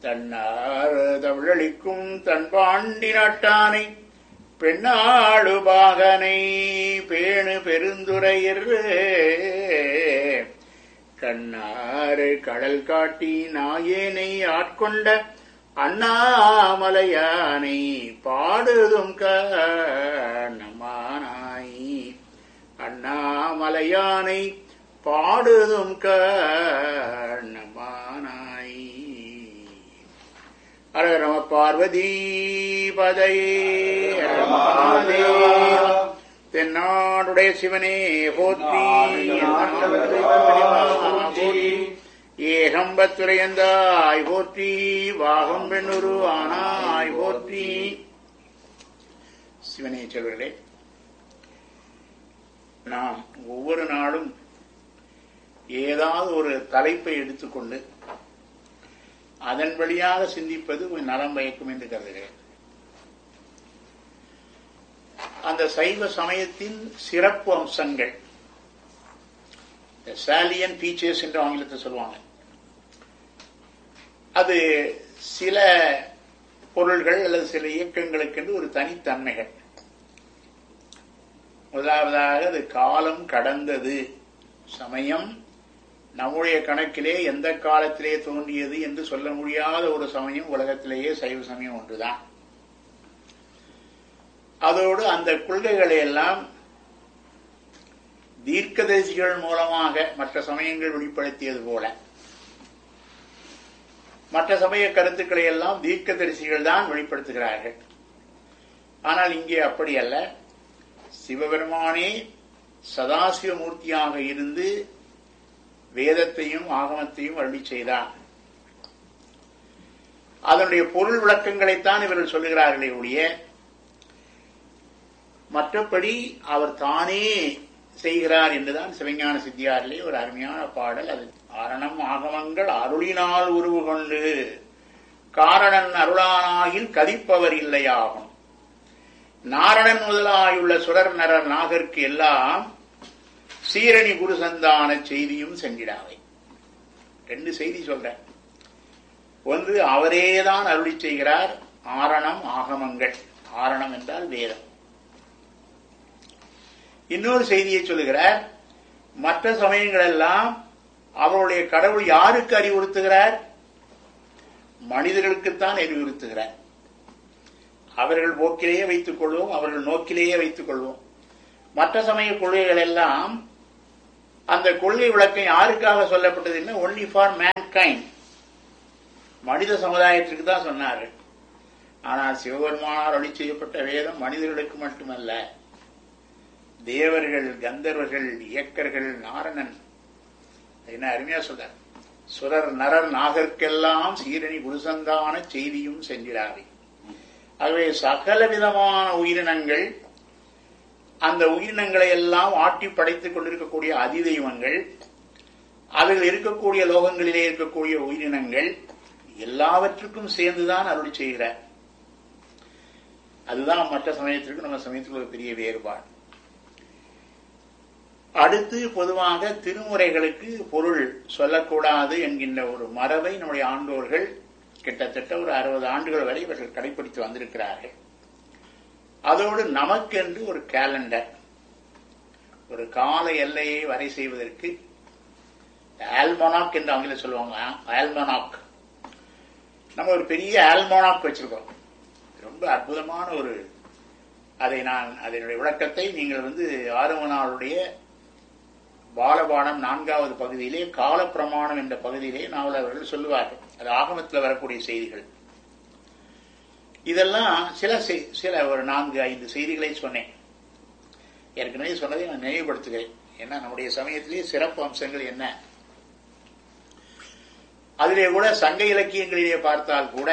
தன்னார் தமிழளிக்கும் தன்பாண்டி நாட்டானை பெண்ணாடு பாகனை பேணு பெருந்துரையர் கண்ணாறு கடல் காட்டி நாயேனை ஆட்கொண்ட அண்ணாமலையானை பாடுதும் கண்ணமானாய் அண்ணாமலையானை பாடுதும் கண்ணமானாய் அர நம பார்வதி பதையே ஹர மகாதேவா. தென்னாடுடைய சிவனே போற்றி போற்றி ஏகம்பத்துரையந்தாய் போற்றி வாகம் பெண்ணுரு ஆனாய் போற்றி சிவனே செல்வர்களே நாம் ஒவ்வொரு நாளும் ஏதாவது ஒரு தலைப்பை எடுத்துக்கொண்டு அதன் வழியாக சிந்திப்பது கொஞ்சம் நலம் பயக்கும் என்று கருதுகிறேன் அந்த சைவ சமயத்தின் சிறப்பு அம்சங்கள் சாலியன் ஃபீச்சர்ஸ் என்று ஆங்கிலத்தை சொல்லுவாங்க அது சில பொருள்கள் அல்லது சில இயக்கங்களுக்கென்று ஒரு தனித்தன்மைகள் முதலாவதாக அது காலம் கடந்தது சமயம் நம்முடைய கணக்கிலே எந்த காலத்திலே தோன்றியது என்று சொல்ல முடியாத ஒரு சமயம் உலகத்திலேயே சைவ சமயம் ஒன்றுதான் அதோடு அந்த கொள்கைகளை எல்லாம் தீர்க்கதரிசிகள் மூலமாக மற்ற சமயங்கள் வெளிப்படுத்தியது போல மற்ற சமய கருத்துக்களை எல்லாம் தீர்க்கதரிசிகள் தான் வெளிப்படுத்துகிறார்கள் ஆனால் இங்கே அப்படி அல்ல சிவபெருமானே சதாசிவமூர்த்தியாக இருந்து வேதத்தையும் ஆகமத்தையும் அருளி செய்தார் அதனுடைய பொருள் விளக்கங்களைத்தான் இவர்கள் சொல்லுகிறார்களே ஒழிய மற்றபடி அவர் தானே செய்கிறார் என்றுதான் சிவஞான சித்தியாரிலே ஒரு அருமையான பாடல் அது ஆரணம் ஆகமங்கள் அருளினால் உருவு கொண்டு காரணன் அருளானாயில் கதிப்பவர் இல்லையாகும் நாரணன் முதலாயுள்ள சுடர் நரர் நாகர்க்கு எல்லாம் சீரணி குரு சந்தான செய்தியும் சென்றிடாவை ரெண்டு செய்தி சொல்றேன் ஒன்று அவரேதான் அருளி செய்கிறார் ஆரணம் ஆகமங்கள் ஆரணம் என்றால் வேதம் இன்னொரு செய்தியை சொல்லுகிறார் மற்ற சமயங்கள் எல்லாம் அவருடைய கடவுள் யாருக்கு அறிவுறுத்துகிறார் மனிதர்களுக்குத்தான் அறிவுறுத்துகிறார் அவர்கள் போக்கிலேயே வைத்துக் கொள்வோம் அவர்கள் நோக்கிலேயே வைத்துக் கொள்வோம் மற்ற சமய கொள்கைகள் எல்லாம் அந்த கொள்கை விளக்கம் யாருக்காக சொல்லப்பட்டது ஒன்லி ஃபார் மேன்கைண்ட் மனித சமுதாயத்திற்கு தான் சொன்னார்கள் ஆனால் சிவபெருமானார் அழி செய்யப்பட்ட வேதம் மனிதர்களுக்கு மட்டுமல்ல தேவர்கள் கந்தர்வர்கள் இயக்கர்கள் நாரணன் என்ன அருமையா சொல்றார் சுரர் நரர் நாகர்க்கெல்லாம் சீரணி குருசந்தான செய்தியும் சென்றிடாவே ஆகவே சகல விதமான உயிரினங்கள் அந்த உயிரினங்களை எல்லாம் ஆட்டி படைத்துக் கொண்டிருக்கக்கூடிய அதிதெய்வங்கள் அவைகள் இருக்கக்கூடிய லோகங்களிலே இருக்கக்கூடிய உயிரினங்கள் எல்லாவற்றுக்கும் சேர்ந்துதான் அருளி செய்கிறார் அதுதான் மற்ற சமயத்திற்கு நம்ம சமயத்தில் ஒரு பெரிய வேறுபாடு அடுத்து பொதுவாக திருமுறைகளுக்கு பொருள் சொல்லக்கூடாது என்கின்ற ஒரு மரபை நம்முடைய ஆண்டோர்கள் கிட்டத்தட்ட ஒரு அறுபது ஆண்டுகள் வரை இவர்கள் கடைபிடித்து வந்திருக்கிறார்கள் அதோடு நமக்கென்று ஒரு கேலண்டர் ஒரு கால எல்லையை வரை செய்வதற்கு ஆல்மனாக் என்று ஆங்கிலம் சொல்லுவாங்க ஆல்மனாக் நம்ம ஒரு பெரிய ஆல்மனாக் வச்சிருக்கோம் ரொம்ப அற்புதமான ஒரு அதை நான் அதனுடைய விளக்கத்தை நீங்கள் வந்து ஆறுமனாருடைய பாலபானம் நான்காவது பகுதியிலே காலப்பிரமாணம் என்ற பகுதியிலே நாவல் அவர்கள் சொல்லுவார்கள் அது ஆகமத்தில் வரக்கூடிய செய்திகள் இதெல்லாம் சில சில ஒரு நான்கு ஐந்து செய்திகளை சொன்னேன் ஏற்கனவே சொன்னதை நான் நினைவுபடுத்துகிறேன் ஏன்னா நம்முடைய சமயத்திலே சிறப்பு அம்சங்கள் என்ன அதிலே கூட சங்க இலக்கியங்களிலே பார்த்தால் கூட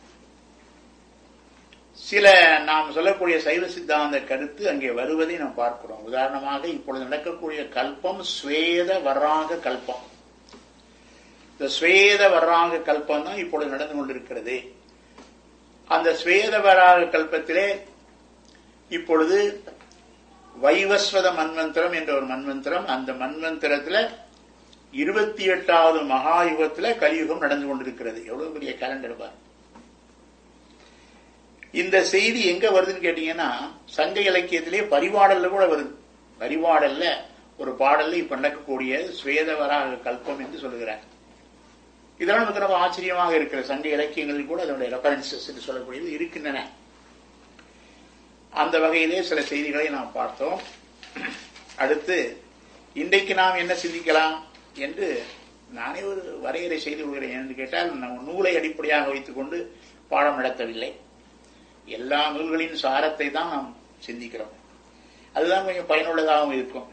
சில நாம் சொல்லக்கூடிய சைவ சித்தாந்த கருத்து அங்கே வருவதை நாம் பார்க்கிறோம் உதாரணமாக இப்பொழுது நடக்கக்கூடிய கல்பம் ஸ்வேத வர்றாங்க கல்பம் இந்த ஸ்வேத வர்றாங்க கல்பம் தான் இப்பொழுது நடந்து கொண்டிருக்கிறது அந்த ஸ்வேத வராக கல்பத்திலே இப்பொழுது வைவஸ்வத மன்வந்திரம் என்ற ஒரு மன்வந்திரம் அந்த மன்வந்திரத்துல இருபத்தி எட்டாவது மகா யுகத்துல கலியுகம் நடந்து கொண்டிருக்கிறது எவ்வளவு பெரிய கேலண்டர் பார் இந்த செய்தி எங்க வருதுன்னு கேட்டீங்கன்னா சங்க இலக்கியத்திலே பரிபாடல்ல கூட வருது பரிபாடல்ல ஒரு பாடல்ல இப்ப நடக்கக்கூடிய சுவேதவராக கல்பம் என்று சொல்லுகிறார் இதெல்லாம் நமக்கு ரொம்ப ஆச்சரியமாக இருக்கிற சங்க இலக்கியங்களில் கூட அதனுடைய ரெஃபரன்சஸ் என்று சொல்லக்கூடியது இருக்கின்றன அந்த வகையிலே சில செய்திகளை நாம் பார்த்தோம் அடுத்து இன்றைக்கு நாம் என்ன சிந்திக்கலாம் என்று நானே ஒரு வரையறை செய்து கொள்கிறேன் என்று கேட்டால் நம்ம நூலை அடிப்படையாக வைத்துக் கொண்டு பாடம் நடத்தவில்லை எல்லா நூல்களின் சாரத்தை தான் நாம் சிந்திக்கிறோம் அதுதான் கொஞ்சம் பயனுள்ளதாகவும் இருக்கும்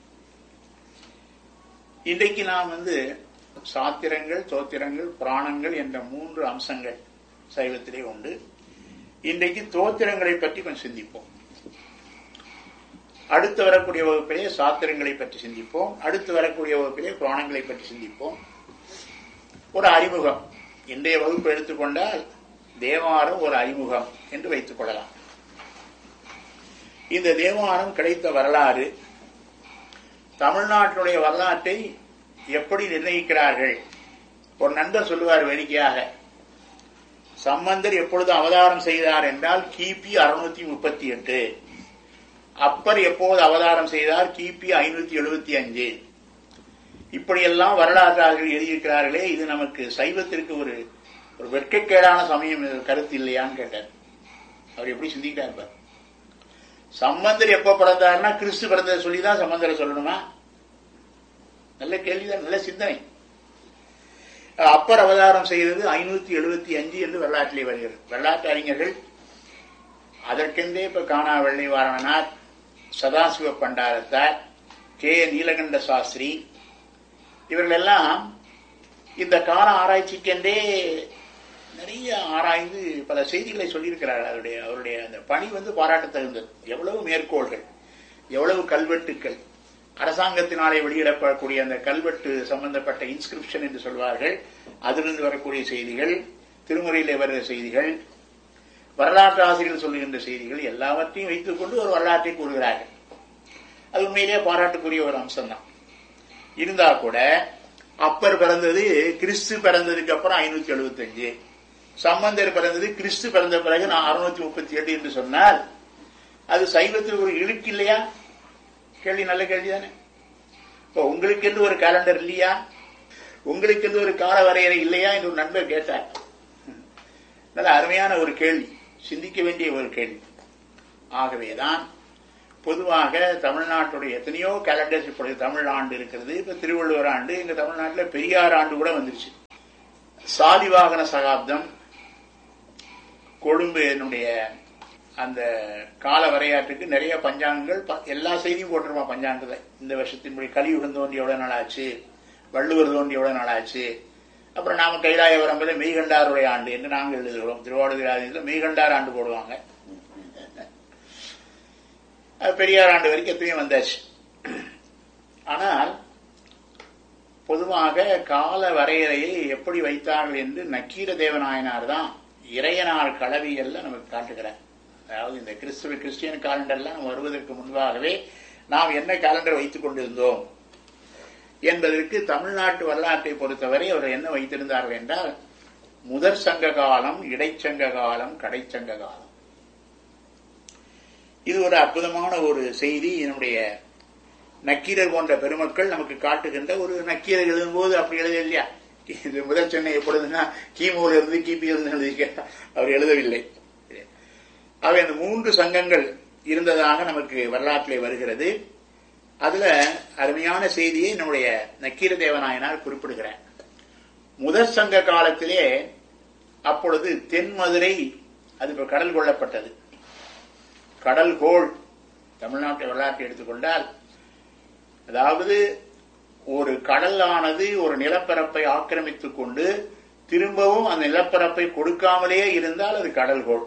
இன்றைக்கு நாம் வந்து சாத்திரங்கள் தோத்திரங்கள் புராணங்கள் என்ற மூன்று அம்சங்கள் சைவத்திலே உண்டு இன்றைக்கு தோத்திரங்களை பற்றி கொஞ்சம் சிந்திப்போம் அடுத்து வரக்கூடிய வகுப்பிலே சாத்திரங்களை பற்றி சிந்திப்போம் அடுத்து வரக்கூடிய வகுப்பிலே புராணங்களை பற்றி சிந்திப்போம் ஒரு அறிமுகம் இன்றைய வகுப்பு எடுத்துக்கொண்டால் தேவாரம் ஒரு அறிமுகம் என்று வைத்துக் கொள்ளலாம் இந்த தேவாரம் கிடைத்த வரலாறு தமிழ்நாட்டினுடைய வரலாற்றை எப்படி நிர்ணயிக்கிறார்கள் ஒரு நண்பர் சொல்லுவார் வேடிக்கையாக சம்பந்தர் எப்பொழுது அவதாரம் செய்தார் என்றால் கிபி அறுநூத்தி முப்பத்தி எட்டு அப்பர் எப்போது அவதாரம் செய்தார் கிபி ஐநூத்தி எழுபத்தி அஞ்சு இப்படியெல்லாம் வரலாற்றாளர்கள் எழுதியிருக்கிறார்களே இது நமக்கு சைவத்திற்கு ஒரு ஒரு வெட்கக்கேடான சமயம் கருத்து இல்லையான்னு கேட்டார் அவர் எப்படி சிந்திக்கிறார் பார் சம்பந்தர் எப்ப பிறந்தாருன்னா கிறிஸ்து பிறந்ததை சொல்லிதான் சம்பந்தரை சொல்லணுமா நல்ல கேள்விதான் நல்ல சிந்தனை அப்பர் அவதாரம் செய்தது ஐநூத்தி எழுபத்தி அஞ்சு என்று வரலாற்றிலே வருகிறது வரலாற்று அறிஞர்கள் அதற்கென்றே இப்ப காணா வெள்ளை வாரணனார் சதாசிவ பண்டாரத்தார் கே நீலகண்ட சாஸ்திரி இவர்கள் எல்லாம் இந்த கால ஆராய்ச்சிக்கென்றே நிறைய ஆராய்ந்து பல செய்திகளை சொல்லியிருக்கிறார் அவருடைய அவருடைய அந்த பணி வந்து பாராட்ட தகுந்தது எவ்வளவு மேற்கோள்கள் எவ்வளவு கல்வெட்டுக்கள் அரசாங்கத்தினாலே வெளியிடப்படக்கூடிய அந்த கல்வெட்டு சம்பந்தப்பட்ட இன்ஸ்கிரிப்ஷன் என்று சொல்வார்கள் அதிலிருந்து வரக்கூடிய செய்திகள் திருமுறையிலே வருகிற செய்திகள் வரலாற்று ஆசிரியர்கள் சொல்லுகின்ற செய்திகள் எல்லாவற்றையும் வைத்துக் கொண்டு ஒரு வரலாற்றை கூறுகிறார்கள் அது உண்மையிலேயே பாராட்டுக்குரிய ஒரு அம்சம்தான் இருந்தா கூட அப்பர் பிறந்தது கிறிஸ்து பிறந்ததுக்கு அப்புறம் ஐநூத்தி எழுபத்தி அஞ்சு சம்பந்தர் பிறந்தது கிறிஸ்து பிறந்த பிறகு நான் அறுநூத்தி முப்பத்தி எட்டு என்று சொன்னால் அது சைவத்துக்கு ஒரு இழுக்கு இல்லையா கேள்வி நல்ல கேள்வி தானே இப்போ உங்களுக்கு என்று ஒரு கேலண்டர் இல்லையா உங்களுக்கு என்று ஒரு கால வரையறை இல்லையா என்று ஒரு நண்பர் கேட்டார் நல்ல அருமையான ஒரு கேள்வி சிந்திக்க வேண்டிய ஒரு கேள்வி ஆகவேதான் பொதுவாக தமிழ்நாட்டுடைய எத்தனையோ கேலண்டர்ஸ் இப்பொழுது தமிழ் ஆண்டு இருக்கிறது இப்ப திருவள்ளுவர் ஆண்டு எங்க தமிழ்நாட்டில் பெரியார் ஆண்டு கூட வந்துருச்சு சாலிவாகன சகாப்தம் கொழும்பு என்னுடைய அந்த கால வரையாற்றுக்கு நிறைய பஞ்சாங்கங்கள் எல்லா செய்தியும் போட்டிருப்பான் பஞ்சாங்கத்தை இந்த வருஷத்தின்படி கலியுகம் தோன்றி எவ்வளவு நாள் ஆச்சு வள்ளுவர் தோன்றி எவ்வளவு நாள் ஆச்சு அப்புறம் நாம கைலாய வரம்பில் மெய்கண்டாருடைய ஆண்டு என்று நாங்கள் எழுதுகிறோம் திருவாடுதிராஜத்தில் மெய்கண்டார் ஆண்டு போடுவாங்க பெரியார் ஆண்டு வரைக்கும் எத்தனையும் வந்தாச்சு ஆனால் பொதுவாக கால வரையறையை எப்படி வைத்தார்கள் என்று நக்கீர தேவநாயனார் தான் இறையனார் களவியல்ல நமக்கு காட்டுகிறார் அதாவது இந்த கிறிஸ்துவ கிறிஸ்டியன் காலண்டர்லாம் வருவதற்கு முன்பாகவே நாம் என்ன காலண்டர் வைத்துக் கொண்டிருந்தோம் என்பதற்கு தமிழ்நாட்டு வரலாற்றை பொறுத்தவரை அவர் என்ன வைத்திருந்தார்கள் என்றால் முதற் சங்க காலம் இடைச்சங்க காலம் கடைச்சங்க காலம் இது ஒரு அற்புதமான ஒரு செய்தி என்னுடைய நக்கீரர் போன்ற பெருமக்கள் நமக்கு காட்டுகின்ற ஒரு நக்கீரர் எழுதும்போது அப்படி எழுத இல்லையா இது முதல் சென்னை எப்பொழுதுன்னா கிமுல இருந்து கிபி இருந்து எழுதிக்க அவர் எழுதவில்லை அவை அந்த மூன்று சங்கங்கள் இருந்ததாக நமக்கு வரலாற்றிலே வருகிறது அதுல அருமையான செய்தியை நம்முடைய நக்கீர தேவநாயனார் குறிப்பிடுகிறார் முதற் சங்க காலத்திலே அப்பொழுது தென்மதுரை அது இப்ப கடல் கொள்ளப்பட்டது கடல் கோள் தமிழ்நாட்டு வரலாற்றை எடுத்துக்கொண்டால் அதாவது ஒரு கடலானது ஒரு நிலப்பரப்பை ஆக்கிரமித்துக் கொண்டு திரும்பவும் அந்த நிலப்பரப்பை கொடுக்காமலே இருந்தால் அது கடல்கோள்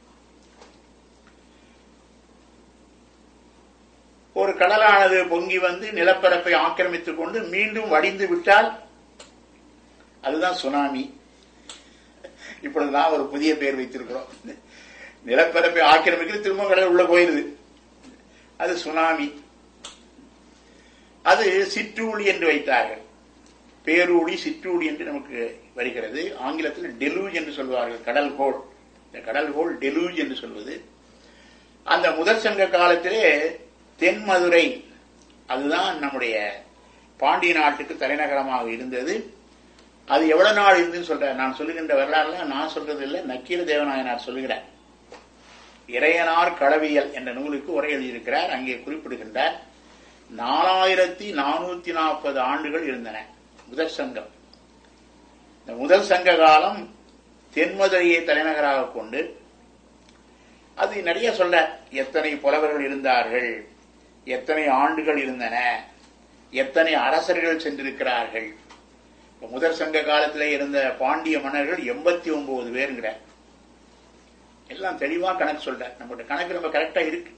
ஒரு கடலானது பொங்கி வந்து நிலப்பரப்பை ஆக்கிரமித்துக் கொண்டு மீண்டும் வடிந்து விட்டால் அதுதான் சுனாமி இப்பொழுது நான் ஒரு புதிய பெயர் வைத்திருக்கிறோம் நிலப்பரப்பை ஆக்கிரமிக்கிறது திரும்ப கடல் உள்ள போயிருது அது சுனாமி அது சிற்றூழி என்று வைத்தார்கள் பேரூடி சிற்றூடி என்று நமக்கு வருகிறது ஆங்கிலத்தில் டெலூஜ் என்று சொல்வார்கள் கடல் கோள் இந்த கடல் கோள் டெலூஜ் என்று சொல்வது அந்த முதற் சங்க காலத்திலே தென்மதுரை அதுதான் நம்முடைய பாண்டிய நாட்டுக்கு தலைநகரமாக இருந்தது அது எவ்வளவு நாள் இருந்துன்னு சொல்ற நான் சொல்லுகின்ற வரலாறுலாம் நான் சொல்றது இல்லை நக்கீர தேவநாயனார் சொல்லுகிறார் இறையனார் களவியல் என்ற நூலுக்கு உரை எழுதியிருக்கிறார் அங்கே குறிப்பிடுகின்றார் நாலாயிரத்தி நானூத்தி நாற்பது ஆண்டுகள் இருந்தன முதற் சங்கம் இந்த முதல் சங்க காலம் தென்மதுரையை தலைநகராக கொண்டு அது நிறைய சொல்ற எத்தனை புலவர்கள் இருந்தார்கள் எத்தனை ஆண்டுகள் இருந்தன எத்தனை அரசர்கள் சென்றிருக்கிறார்கள் இப்ப முதற் சங்க காலத்தில் இருந்த பாண்டிய மன்னர்கள் எண்பத்தி ஒன்பது பேருங்கிற எல்லாம் தெளிவா கணக்கு சொல்ற நம்மகிட்ட கணக்கு ரொம்ப கரெக்டா இருக்கு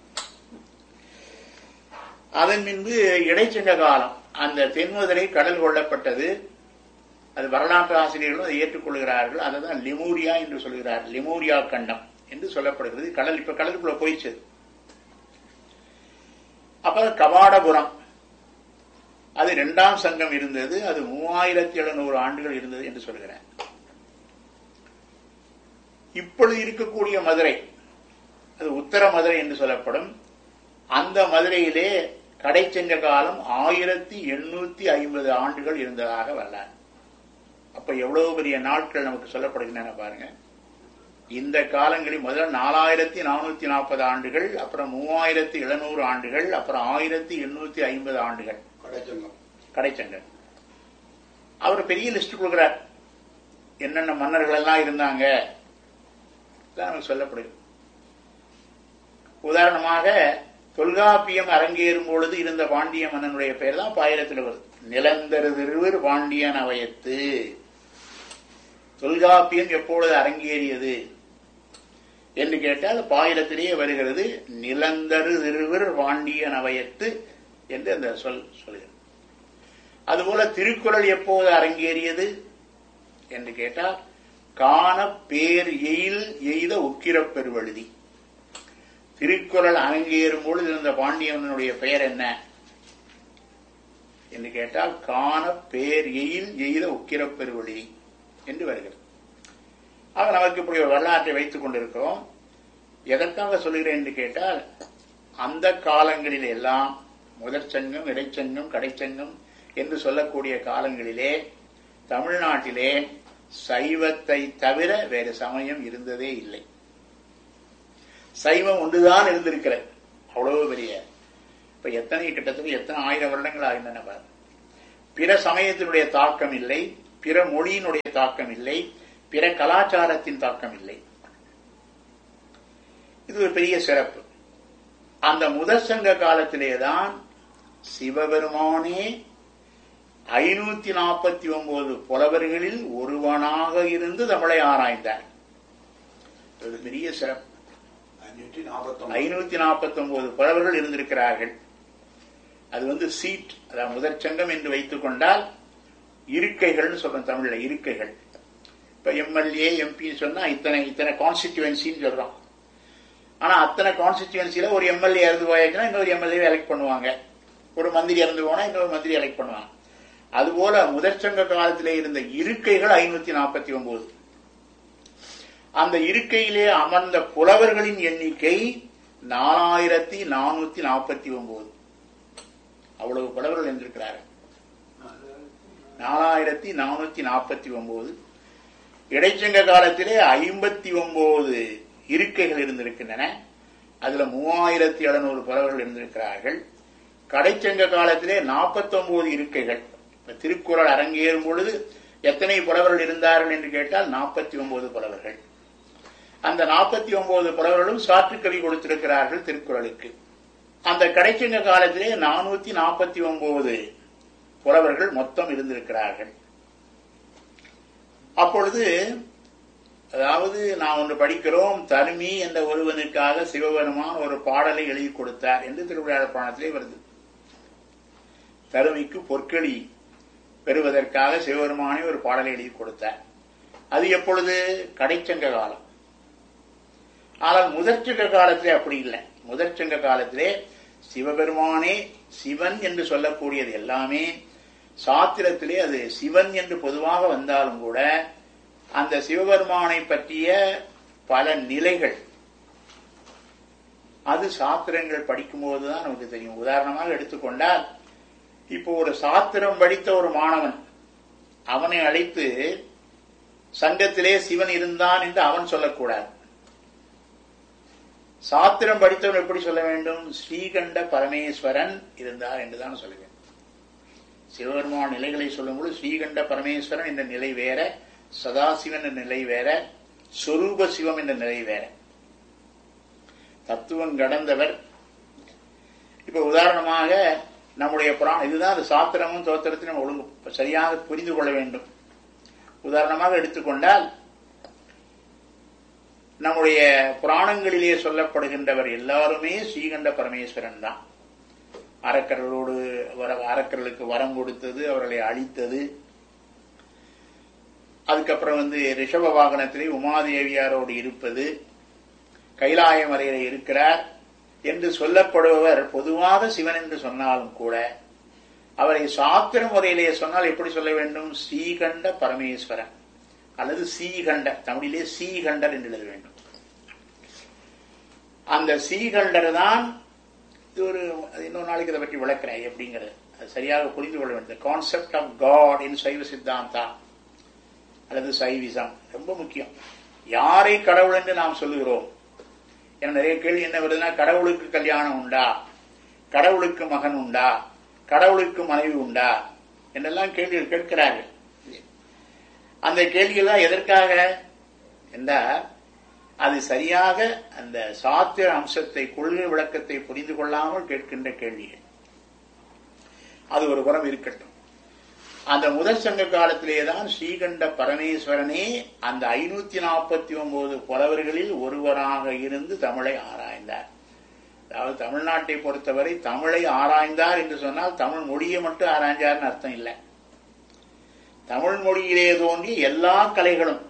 அதன் பின்பு இடைச்சங்க காலம் அந்த தென்மதுரை கடல் கொள்ளப்பட்டது அது வரலாற்று ஆசிரியர்களும் அதை ஏற்றுக்கொள்கிறார்கள் அதை தான் லிமூரியா என்று சொல்கிறார் லிமூரியா கண்டம் என்று சொல்லப்படுகிறது கடல் இப்ப கடலுக்குள்ள போயிடுச்சு அப்புறம் கவாடபுரம் அது இரண்டாம் சங்கம் இருந்தது அது மூவாயிரத்தி எழுநூறு ஆண்டுகள் இருந்தது என்று சொல்கிறேன் இப்பொழுது இருக்கக்கூடிய மதுரை அது உத்தர மதுரை என்று சொல்லப்படும் அந்த மதுரையிலே கடைச்செங்க காலம் ஆயிரத்தி எண்ணூத்தி ஐம்பது ஆண்டுகள் இருந்ததாக வரலாறு அப்ப எவ்வளவு பெரிய நாட்கள் நமக்கு சொல்லப்படுகின்றன பாருங்க இந்த காலங்களில் முதல்ல நாலாயிரத்தி நானூத்தி நாற்பது ஆண்டுகள் அப்புறம் மூவாயிரத்தி எழுநூறு ஆண்டுகள் அப்புறம் ஆயிரத்தி எண்ணூத்தி ஐம்பது ஆண்டுகள் கடைச்சங்கம் கடைச்சங்க அவர் பெரிய லிஸ்ட் கொடுக்கிறார் என்னென்ன மன்னர்கள் எல்லாம் இருந்தாங்க இதெல்லாம் நமக்கு சொல்லப்படுது உதாரணமாக தொல்காப்பியம் அரங்கேறும் பொழுது இருந்த பாண்டிய மன்னனுடைய பெயர் தான் பாயிரத்தில் வருது நிலந்தரு திருவர் பாண்டியன் அவயத்து தொல்காப்பியம் எப்பொழுது அரங்கேறியது என்று கேட்டால் பாயிரத்திலேயே வருகிறது நிலந்தரு திருவர் பாண்டியன் அவயத்து என்று அந்த சொல் சொல்கிறது அதுபோல திருக்குறள் எப்போது அரங்கேறியது என்று கேட்டால் காண பேர் எயில் எய்த உக்கிரப் பெருவழுதி திருக்குறள் அரங்கேறும் பொழுது இருந்த பாண்டியனுடைய பெயர் என்ன என்று கேட்டால் காண பேர் எயில் எய்த உக்கிரப் பெருவழுதி என்று வருகிறது ஆக நமக்கு இப்படி ஒரு வரலாற்றை வைத்துக் கொண்டிருக்கிறோம் எதற்காக சொல்கிறேன் என்று கேட்டால் அந்த காலங்களில் எல்லாம் முதற் சங்கம் இடைச்சங்கம் கடைச்சங்கம் என்று சொல்லக்கூடிய காலங்களிலே தமிழ்நாட்டிலே சைவத்தை தவிர வேறு சமயம் இருந்ததே இல்லை சைவம் ஒன்றுதான் இருந்திருக்கிறது அவ்வளவு பெரிய இப்ப எத்தனை கிட்டத்தட்ட எத்தனை ஆயிரம் வருடங்கள் ஆகின்றன பாரு பிற சமயத்தினுடைய தாக்கம் இல்லை பிற மொழியினுடைய தாக்கம் இல்லை பிற கலாச்சாரத்தின் தாக்கம் இல்லை இது ஒரு பெரிய சிறப்பு அந்த முதற் சங்க காலத்திலேதான் சிவபெருமானே ஐநூத்தி நாற்பத்தி ஒன்பது புலவர்களில் ஒருவனாக இருந்து தமிழை ஆராய்ந்தார் இது பெரிய சிறப்பு ஐநூற்றி நாற்பத்தி ஐநூத்தி நாற்பத்தி ஒன்பது புலவர்கள் இருந்திருக்கிறார்கள் அது வந்து சீட் அதாவது முதற் சங்கம் என்று வைத்துக் கொண்டால் இருக்கைகள்னு சொல்றோம் தமிழ்ல இருக்கைகள் இப்ப எம்எல்ஏ எம்பி சொன்னா இத்தனை இத்தனை கான்ஸ்டிடியூன்சின்னு சொல்றோம் ஆனா அத்தனை கான்ஸ்டிடியூன்சில ஒரு எம்எல்ஏ இறந்து போயாச்சுன்னா இன்னொரு எம்எல்ஏ எலெக்ட் பண்ணுவாங்க ஒரு மந்திரி இறந்து போனா இன்னொரு மந்திரி எலெக்ட் பண்ணுவாங்க அதுபோல முதற்சங்க காலத்திலே இருந்த இருக்கைகள் ஐநூத்தி நாற்பத்தி ஒன்பது அந்த இருக்கையிலே அமர்ந்த புலவர்களின் எண்ணிக்கை நாலாயிரத்தி நானூத்தி நாற்பத்தி ஒன்பது அவ்வளவு புலவர்கள் இருந்திருக்கிறார்கள் நாலாயிரத்தி நானூத்தி நாற்பத்தி ஒன்பது இடைச்சங்க காலத்திலே ஐம்பத்தி ஒன்பது இருக்கைகள் இருந்திருக்கின்றன அதுல மூவாயிரத்தி எழுநூறு புலவர்கள் இருந்திருக்கிறார்கள் கடைச்சங்க காலத்திலே நாற்பத்தி ஒன்பது இருக்கைகள் இப்ப திருக்குறள் அரங்கேறும் பொழுது எத்தனை புலவர்கள் இருந்தார்கள் என்று கேட்டால் நாற்பத்தி ஒன்பது புலவர்கள் அந்த நாற்பத்தி ஒன்பது புலவர்களும் சாற்றுக்கவி கொடுத்திருக்கிறார்கள் திருக்குறளுக்கு அந்த கடைச்சங்க காலத்திலே நானூத்தி நாற்பத்தி ஒன்பது புலவர்கள் மொத்தம் இருந்திருக்கிறார்கள் அப்பொழுது அதாவது நாம் ஒன்று படிக்கிறோம் தருமி என்ற ஒருவனுக்காக சிவபெருமான் ஒரு பாடலை எழுதி கொடுத்தார் என்று திருவிழாடல் புராணத்திலே வருது தருமிக்கு பொற்களி பெறுவதற்காக சிவபெருமானே ஒரு பாடலை எழுதி கொடுத்தார் அது எப்பொழுது கடைச்சங்க காலம் ஆனால் முதற்சங்க காலத்திலே அப்படி இல்லை முதற்சங்க காலத்திலே சிவபெருமானே சிவன் என்று சொல்லக்கூடியது எல்லாமே சாத்திரத்திலே அது சிவன் என்று பொதுவாக வந்தாலும் கூட அந்த சிவபெருமானை பற்றிய பல நிலைகள் அது சாத்திரங்கள் படிக்கும்போது தான் நமக்கு தெரியும் உதாரணமாக எடுத்துக்கொண்டால் இப்போ ஒரு சாத்திரம் படித்த ஒரு மாணவன் அவனை அழைத்து சங்கத்திலே சிவன் இருந்தான் என்று அவன் சொல்லக்கூடாது சாத்திரம் படித்தவன் எப்படி சொல்ல வேண்டும் ஸ்ரீகண்ட பரமேஸ்வரன் இருந்தார் என்றுதான் சொல்ல வேண்டும் சிவபெருமான் நிலைகளை சொல்லும்போது ஸ்ரீகண்ட பரமேஸ்வரன் என்ற நிலை வேற சதாசிவன் என்ற நிலை வேற சொரூப சிவம் என்ற நிலை வேற தத்துவம் கடந்தவர் இப்ப உதாரணமாக நம்முடைய புராணம் இதுதான் அது சாத்திரமும் தோத்திரத்தையும் நம்ம ஒழுங்கு சரியாக புரிந்து கொள்ள வேண்டும் உதாரணமாக எடுத்துக்கொண்டால் நம்முடைய புராணங்களிலே சொல்லப்படுகின்றவர் எல்லாருமே ஸ்ரீகண்ட பரமேஸ்வரன் தான் அரக்கர்களோடு வர அரக்கர்களுக்கு வரம் கொடுத்தது அவர்களை அழித்தது அதுக்கப்புறம் வந்து ரிஷப வாகனத்திலே உமாதேவியாரோடு இருப்பது கைலாய மலையில இருக்கிறார் என்று சொல்லப்படுபவர் பொதுவாக சிவன் என்று சொன்னாலும் கூட அவரை சாத்திர முறையிலே சொன்னால் எப்படி சொல்ல வேண்டும் ஸ்ரீகண்ட பரமேஸ்வரன் அல்லது சீகண்ட தமிழிலே சீகண்டர் என்று எழுத வேண்டும் அந்த சீகண்டர் தான் இது ஒரு அது இன்னொரு நாளைக்கு இதை பற்றி விளக்குறேன் எப்படிங்கிறது அது சரியாக புரிந்து கொள்ள வேண்டும் கான்செப்ட் ஆஃப் காட் இன் சைவ சித்தாந்தா அல்லது சைவிசம் ரொம்ப முக்கியம் யாரை கடவுள் என்று நாம் சொல்லுகிறோம் என நிறைய கேள்வி என்ன வருதுன்னா கடவுளுக்கு கல்யாணம் உண்டா கடவுளுக்கு மகன் உண்டா கடவுளுக்கு மனைவி உண்டா என்றெல்லாம் கேள்விகள் கேட்கிறார்கள் அந்த கேள்வியெல்லாம் எதற்காக என்றால் அது சரியாக அந்த சாத்திர அம்சத்தை கொள்கை விளக்கத்தை புரிந்து கொள்ளாமல் கேட்கின்ற கேள்விகள் அது ஒரு புறம் இருக்கட்டும் அந்த முதல் சங்க காலத்திலே தான் ஸ்ரீகண்ட பரமேஸ்வரனே அந்த ஐநூத்தி நாற்பத்தி ஒன்பது புலவர்களில் ஒருவராக இருந்து தமிழை ஆராய்ந்தார் அதாவது தமிழ்நாட்டை பொறுத்தவரை தமிழை ஆராய்ந்தார் என்று சொன்னால் தமிழ் மொழியை மட்டும் ஆராய்ந்தார்னு அர்த்தம் இல்லை தமிழ் மொழியிலே தோன்றிய எல்லா கலைகளும்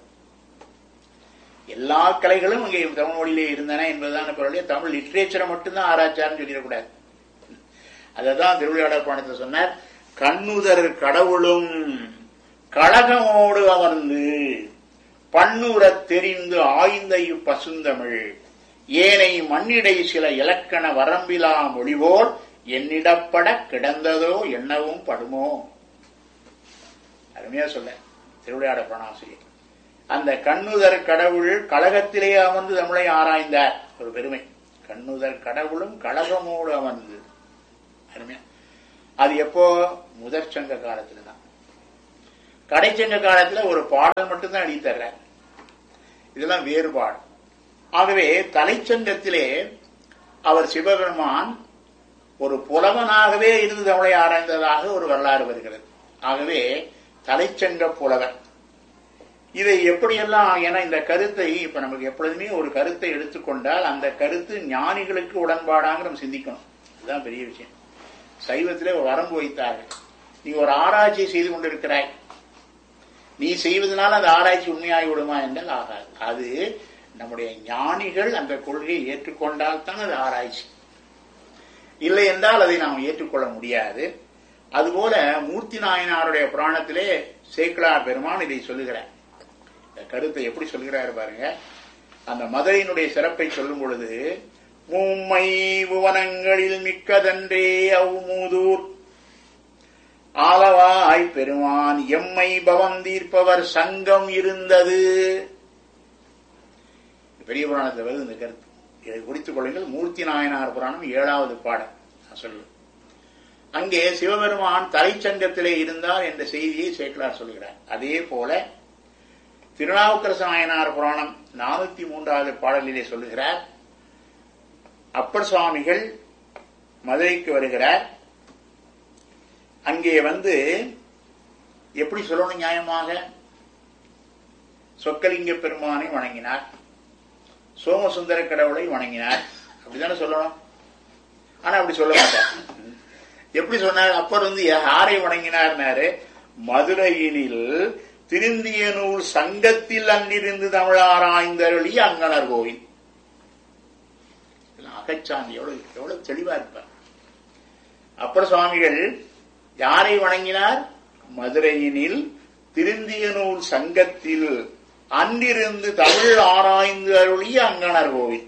எல்லா கலைகளும் இங்கே தமிழ் மொழியிலே இருந்தன என்பதுதான் பொருளே தமிழ் லிட்ரேச்சரை மட்டும்தான் ஆராய்ச்சார்னு சொல்லிடக்கூடாது அததான் திருவிளையாடல் பாடத்தில் சொன்னார் கண்ணுதர் கடவுளும் கழகமோடு அமர்ந்து பண்ணுறத் தெரிந்து ஆய்ந்த இப்பசுந்தமிழ் ஏனை மண்ணிடை சில இலக்கண வரம்பிலா மொழிவோர் என்னிடப்பட கிடந்ததோ என்னவும் படுமோ அருமையா சொல்ல திருவிளையாட பிரணாசிரியர் அந்த கண்ணுதர் கடவுள் கழகத்திலே அமர்ந்து தமிழை ஆராய்ந்தார் ஒரு பெருமை கண்ணுதர் கடவுளும் கழகமோடு அமர்ந்து அருமையா அது எப்போ முதற் சங்க காலத்துல தான் கடைச்சங்க காலத்துல ஒரு பாடல் மட்டும்தான் எழுதி தர்றார் இதெல்லாம் வேறுபாடு ஆகவே தலைச்சங்கத்திலே அவர் சிவபெருமான் ஒரு புலவனாகவே இருந்து தமிழை ஆராய்ந்ததாக ஒரு வரலாறு வருகிறது ஆகவே தலைச்சங்க புலவர் இதை எப்படியெல்லாம் ஏன்னா இந்த கருத்தை இப்ப நமக்கு எப்பொழுதுமே ஒரு கருத்தை எடுத்துக்கொண்டால் அந்த கருத்து ஞானிகளுக்கு உடன்பாடாங்க நம்ம சிந்திக்கணும் இதுதான் பெரிய விஷயம் சைவத்திலே ஒரு வரம்பு வைத்தார்கள் நீ ஒரு ஆராய்ச்சி செய்து கொண்டிருக்கிறாய் நீ செய்வதனால அந்த ஆராய்ச்சி உண்மையாகி விடுமா என்றால் ஆகாது அது நம்முடைய ஞானிகள் அந்த கொள்கையை ஏற்றுக்கொண்டால் தான் அது ஆராய்ச்சி இல்லை என்றால் அதை நாம் ஏற்றுக்கொள்ள முடியாது அதுபோல மூர்த்தி நாயனாருடைய புராணத்திலே சேக்கலார் பெருமான் இதை சொல்லுகிறார் இந்த கருத்தை எப்படி சொல்கிறார் பாருங்க அந்த மதுரையினுடைய சிறப்பை சொல்லும் பொழுது மும்மை புவனங்களில் மிக்கதன்றே அவ்மூதூர் ஆலவாய் பெருமான் எம்மை பவம் தீர்ப்பவர் சங்கம் இருந்தது பெரிய புராணத்தில் வருது இந்த கருத்து இதை குறித்துக் கொள்ளுங்கள் மூர்த்தி நாயனார் புராணம் ஏழாவது பாடம் நான் சொல்லு அங்கே சிவபெருமான் தலைச்சங்கத்திலே இருந்தார் என்ற செய்தியை சேக்கலார் சொல்கிறார் அதே போல திருநாவுக்கரச நாயனார் புராணம் நானூத்தி மூன்றாவது பாடலிலே சொல்லுகிறார் அப்பர் சுவாமிகள் மதுரைக்கு வருகிறார் அங்கே வந்து எப்படி சொல்லணும் நியாயமாக சொக்கலிங்க பெருமானை வணங்கினார் சோமசுந்தர கடவுளை வணங்கினார் அப்படித்தானே சொல்லணும் ஆனா அப்படி சொல்ல மாட்டார் எப்படி சொன்னார் அப்பர் வந்து யாரை வணங்கினார்னாரு மதுரையினில் திருந்திய நூல் சங்கத்தில் அங்கிருந்து தமிழாராய்ந்தருளி அங்கனர் கோவில் அகச்சாமி எவ்வளவு எவ்வளவு தெளிவா இருப்பார் அப்பர் சுவாமிகள் யாரை வணங்கினார் மதுரையினில் திருந்தியனூர் சங்கத்தில் அன்றிருந்து தமிழ் ஆராய்ந்து அருளிய அங்கணர் கோவில்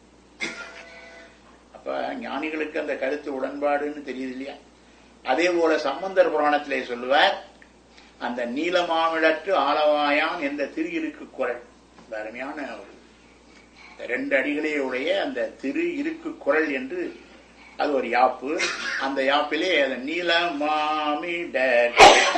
அப்ப ஞானிகளுக்கு அந்த கருத்து உடன்பாடுன்னு தெரியுது இல்லையா அதே போல சம்பந்தர் புராணத்திலே சொல்லுவார் அந்த நீலமாமிழற்று ஆலவாயான் என்ற திரு இருக்கு குரல் இந்த அருமையான ஒரு ரெண்டு அடிகளே உடைய அந்த திரு இருக்கு குரல் என்று அது ஒரு யாப்பு அந்த யாப்பிலே அந்த நீல மாமிடர்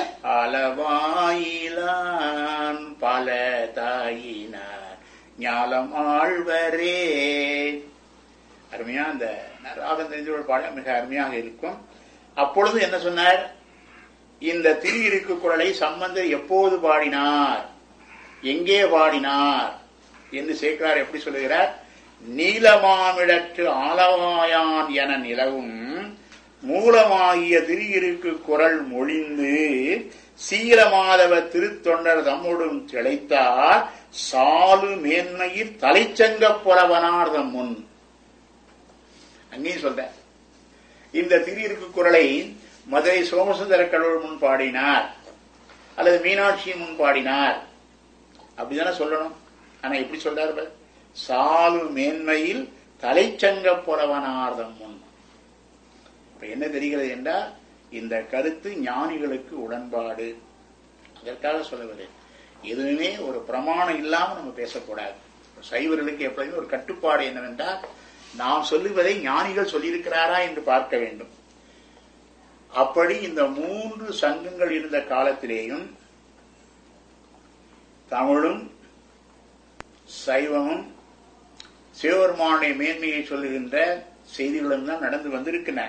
அளவாயிலான் பல தாயினார் ஞாலம் ஆழ்வரே அருமையா அந்த ராகம் தெரிஞ்ச பாடம் மிக அருமையாக இருக்கும் அப்பொழுது என்ன சொன்னார் இந்த திரு இருக்கு குரலை சம்பந்தர் எப்போது பாடினார் எங்கே பாடினார் என்று சேர்க்கிறார் எப்படி சொல்லுகிறார் நீலமாமிடற்று ஆலவாயான் என நிலவும் மூலமாகிய திரு இருக்கு குரல் மொழிந்து சீலமாதவ திருத்தொண்டர் தம்முடன் திளைத்தார் சாலு மேன்மையில் தலைச்சங்க புலவனார் தம் முன் அங்கேயும் சொல்ற இந்த திரு இருக்கு குரலை மதுரை சோமசுந்தர கடவுள் முன் பாடினார் அல்லது மீனாட்சி முன் பாடினார் அப்படிதானே சொல்லணும் ஆனா எப்படி சொல்றாரு பாரு? சாலு மேன்மையில் தலைச்சங்க புலவனார்தம் முன் இப்ப என்ன தெரிகிறது என்றால் இந்த கருத்து ஞானிகளுக்கு உடன்பாடு அதற்காக சொல்லவில்லை எதுவுமே ஒரு பிரமாணம் இல்லாம நம்ம பேசக்கூடாது சைவர்களுக்கு எப்பொழுதுமே ஒரு கட்டுப்பாடு என்னவென்றால் நாம் சொல்லுவதை ஞானிகள் சொல்லியிருக்கிறாரா என்று பார்க்க வேண்டும் அப்படி இந்த மூன்று சங்கங்கள் இருந்த காலத்திலேயும் தமிழும் சைவமும் சிவபெருமானுடைய மேன்மையை சொல்லுகின்ற செய்திகளும் தான் நடந்து வந்திருக்கின்றன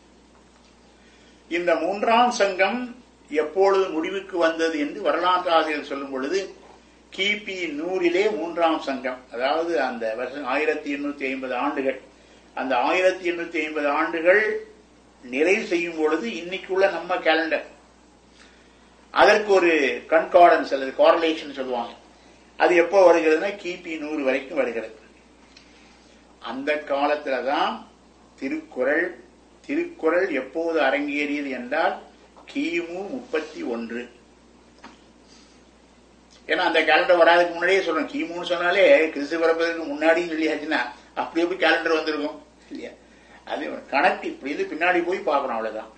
இந்த மூன்றாம் சங்கம் எப்பொழுது முடிவுக்கு வந்தது என்று வரலாற்று ஆசிரியர் சொல்லும் பொழுது கிபி நூறிலே மூன்றாம் சங்கம் அதாவது அந்த வருஷம் ஆயிரத்தி எண்ணூத்தி ஐம்பது ஆண்டுகள் அந்த ஆயிரத்தி எண்ணூத்தி ஐம்பது ஆண்டுகள் நிறைவு செய்யும் பொழுது இன்னைக்குள்ள நம்ம கேலண்டர் அதற்கு ஒரு கன்கார்டன்ஸ் அல்லது காரலேஷன் சொல்லுவாங்க அது எப்போ வருகிறதுனா கிபி நூறு வரைக்கும் வருகிறது அந்த காலத்துல தான் திருக்குறள் திருக்குறள் எப்போது அரங்கேறியது என்றால் கிமு முப்பத்தி ஒன்று ஏன்னா அந்த கேலண்டர் வராதுக்கு முன்னாடியே சொல்லணும் கிமுன்னு சொன்னாலே கிறிஸ்து பிறப்பதற்கு முன்னாடியும் சொல்லியாச்சுன்னா அப்படி எப்படி கேலண்டர் வந்திருக்கும் இல்லையா அது ஒரு கணக்கு இப்படி இது பின்னாடி போய் பார்க்கணும் அவ்வளவுதான்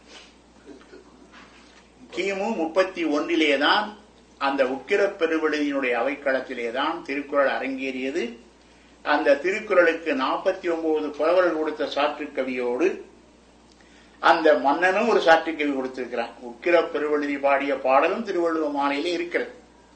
கிமு முப்பத்தி ஒன்றிலே தான் அந்த உக்கிர பெருவெளியினுடைய அவைக்களத்திலே தான் திருக்குறள் அரங்கேறியது அந்த திருக்குறளுக்கு நாற்பத்தி ஒன்பது புலவர்கள் கொடுத்த சாற்று கவியோடு அந்த மன்னனும் ஒரு சாற்று கவி கொடுத்திருக்கிறான் உக்கிர பெருவெழுதி பாடிய பாடலும் திருவள்ளுவ மாலையிலே இருக்கிறது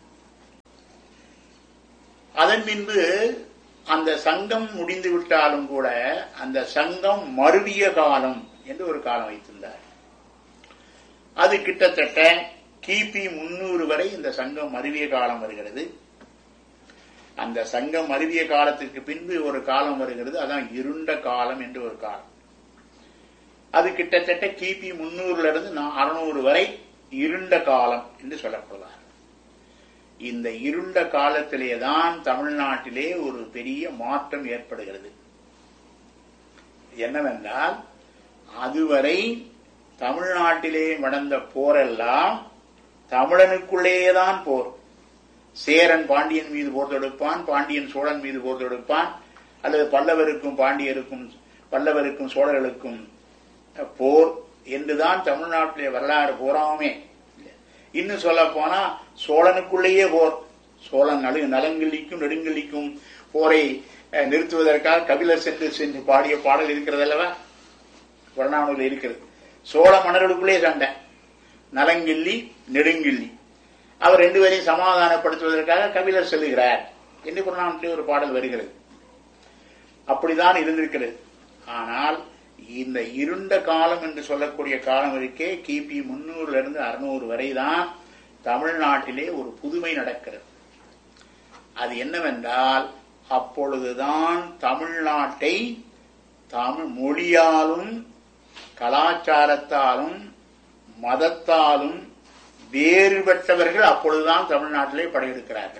அதன் பின்பு அந்த சங்கம் முடிந்து விட்டாலும் கூட அந்த சங்கம் மருவிய காலம் என்று ஒரு காலம் வைத்திருந்தார் அது கிட்டத்தட்ட கிபி முன்னூறு வரை இந்த சங்கம் மருவிய காலம் வருகிறது அந்த சங்கம் மருவிய காலத்திற்கு பின்பு ஒரு காலம் வருகிறது அதான் இருண்ட காலம் என்று ஒரு காலம் அது கிட்டத்தட்ட கிபி முன்னூறுல இருந்து அறுநூறு வரை இருண்ட காலம் என்று சொல்லப்படுவார் இந்த இருண்ட காலத்திலே தான் தமிழ்நாட்டிலே ஒரு பெரிய மாற்றம் ஏற்படுகிறது என்னவென்றால் அதுவரை தமிழ்நாட்டிலே நடந்த போரெல்லாம் தமிழனுக்குள்ளேதான் போர் சேரன் பாண்டியன் மீது போர் தொடுப்பான் பாண்டியன் சோழன் மீது போர் தொடுப்பான் அல்லது பல்லவருக்கும் பாண்டியருக்கும் பல்லவருக்கும் சோழர்களுக்கும் போர் என்றுதான் தமிழ்நாட்டிலே வரலாறு போறாமே இன்னும் சொல்ல போனா சோழனுக்குள்ளேயே போர் சோழன் நலு நலங்கிள்ளிக்கும் நெடுங்கிள்ளிக்கும் போரை நிறுத்துவதற்காக கபிலர் சென்று சென்று பாடிய பாடல் இருக்கிறது அல்லவா புறநானூரில் இருக்கிறது சோழ மன்னர்களுக்குள்ளே சண்டை நலங்கிள்ளி நெடுங்கிள்ளி அவர் ரெண்டு பேரையும் சமாதானப்படுத்துவதற்காக கபிலர் செல்லுகிறார் என்று புறநானூற்றிலே ஒரு பாடல் வருகிறது அப்படிதான் இருந்திருக்கிறது ஆனால் இந்த இருண்ட காலம் என்று சொல்லக்கூடிய காலம் இருக்கே கிபி முன்னூறுல இருந்து அறுநூறு வரை தான் தமிழ்நாட்டிலே ஒரு புதுமை நடக்கிறது அது என்னவென்றால் அப்பொழுதுதான் தமிழ்நாட்டை தமிழ் மொழியாலும் கலாச்சாரத்தாலும் மதத்தாலும் வேறுபட்டவர்கள் அப்பொழுதுதான் தமிழ்நாட்டிலே படையெடுக்கிறார்கள்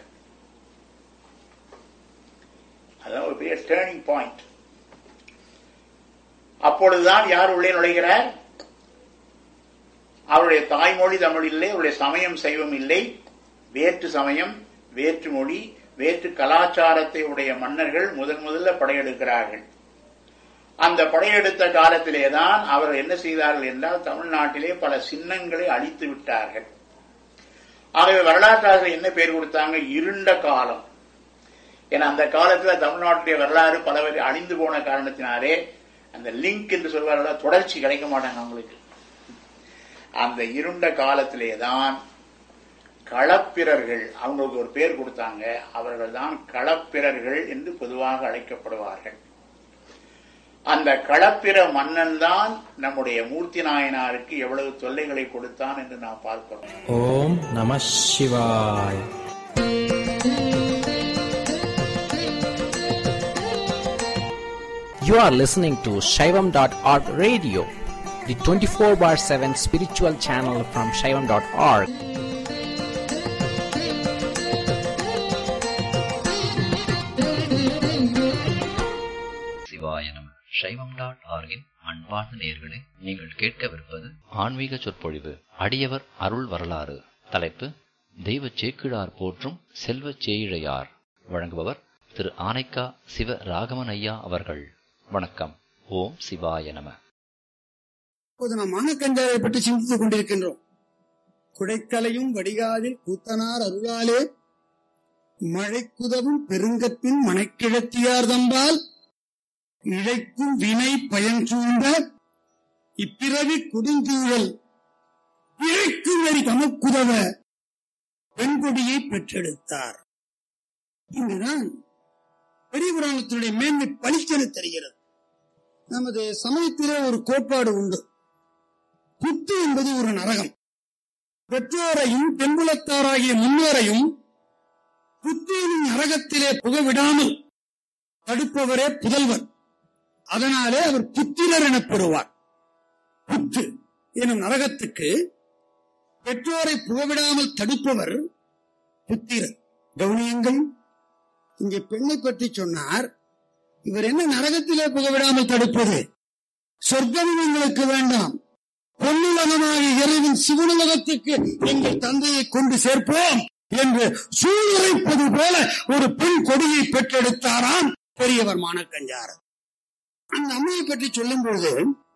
அதான் ஒரு பெரிய டேர்னிங் பாயிண்ட் அப்பொழுதுதான் யார் உள்ளே நுழைகிறார் அவருடைய தாய்மொழி தமிழ் இல்லை அவருடைய சமயம் சைவம் இல்லை வேற்று சமயம் வேற்று மொழி வேற்று கலாச்சாரத்தை உடைய மன்னர்கள் முதன் முதல்ல படையெடுக்கிறார்கள் அந்த படையெடுத்த காலத்திலேதான் அவர் என்ன செய்தார்கள் என்றால் தமிழ்நாட்டிலே பல சின்னங்களை அழித்து விட்டார்கள் ஆகவே வரலாற்றாளர்கள் என்ன பேர் கொடுத்தாங்க இருண்ட காலம் ஏன்னா அந்த காலத்துல தமிழ்நாட்டுடைய வரலாறு பலவர் அழிந்து போன காரணத்தினாலே அந்த லிங்க் என்று சொல்வார்கள் தொடர்ச்சி கிடைக்க மாட்டாங்க அவங்களுக்கு அந்த இருண்ட காலத்திலே தான் களப்பிரர்கள் அவங்களுக்கு ஒரு பேர் கொடுத்தாங்க அவர்கள் தான் களப்பிரர்கள் என்று பொதுவாக அழைக்கப்படுவார்கள் அந்த களப்பிர மன்னன் தான் நம்முடைய மூர்த்தி நாயனாருக்கு எவ்வளவு தொல்லைகளை கொடுத்தான் என்று நாம் பார்க்கிறோம் ஓம் நம சிவாய் You are listening to Shaivam.org radio, the 24 bar 7 spiritual channel from Shaivam.org. சிவாய நம சைவம் டாட் ஆர்கின் அன்பார்ந்த நேயர்களே நீங்கள் கேட்கவிருப்பது ஆன்மீக சொற்பொழிவு அடியவர் அருள் வரலாறு தலைப்பு தெய்வ சேக்கிழார் போற்றும் செல்வ சேயிழையார் வழங்குபவர் திரு ஆனைக்கா சிவ ராகவன் ஐயா அவர்கள் வணக்கம் ஓம் சிவாய நம இப்போது நாம் மானக்கஞ்சாவை பற்றி சிந்தித்துக் கொண்டிருக்கின்றோம் குடைக்கலையும் வடிகாதில் கூத்தனார் அருளாலே மழைக்குதவும் பெருங்கப்பின் மனைக்கிழத்தியார் தம்பால் இழைக்கும் வினை பயன் சூழ்ந்த இப்பிறவி கொடுஞ்சூழல் இழைக்கும் வரி தமக்குதவ பெண்கொடியை பெற்றெடுத்தார் இங்குதான் பெரிய புராணத்தினுடைய மேன்மை பளிச்சென தெரிகிறது நமது சமயத்திலே ஒரு கோட்பாடு உண்டு புத்து என்பது ஒரு நரகம் பெற்றோரையும் பெண்குலத்தாராகிய முன்னோரையும் புத்து எனும் நரகத்திலே புகவிடாமல் தடுப்பவரே புதல்வர் அதனாலே அவர் புத்திரர் எனப்படுவார் புத்து எனும் நரகத்துக்கு பெற்றோரை புகவிடாமல் தடுப்பவர் புத்திரர் கவனியங்கள் இங்கே பெண்ணை பற்றி சொன்னார் இவர் என்ன நரகத்திலே புகவிடாமல் தடுப்பது சொர்க்கம் எங்களுக்கு வேண்டாம் பொன்னுலகமாகிய இறைவன் சிவனுலகத்துக்கு எங்கள் தந்தையை கொண்டு சேர்ப்போம் என்று சூழ்நிலைப்பது போல ஒரு பெண் கொடியை பெற்றெடுத்தாராம் பெரியவர் மானக்கஞ்சாரர் அந்த அம்மையை பற்றி சொல்லும் பொழுது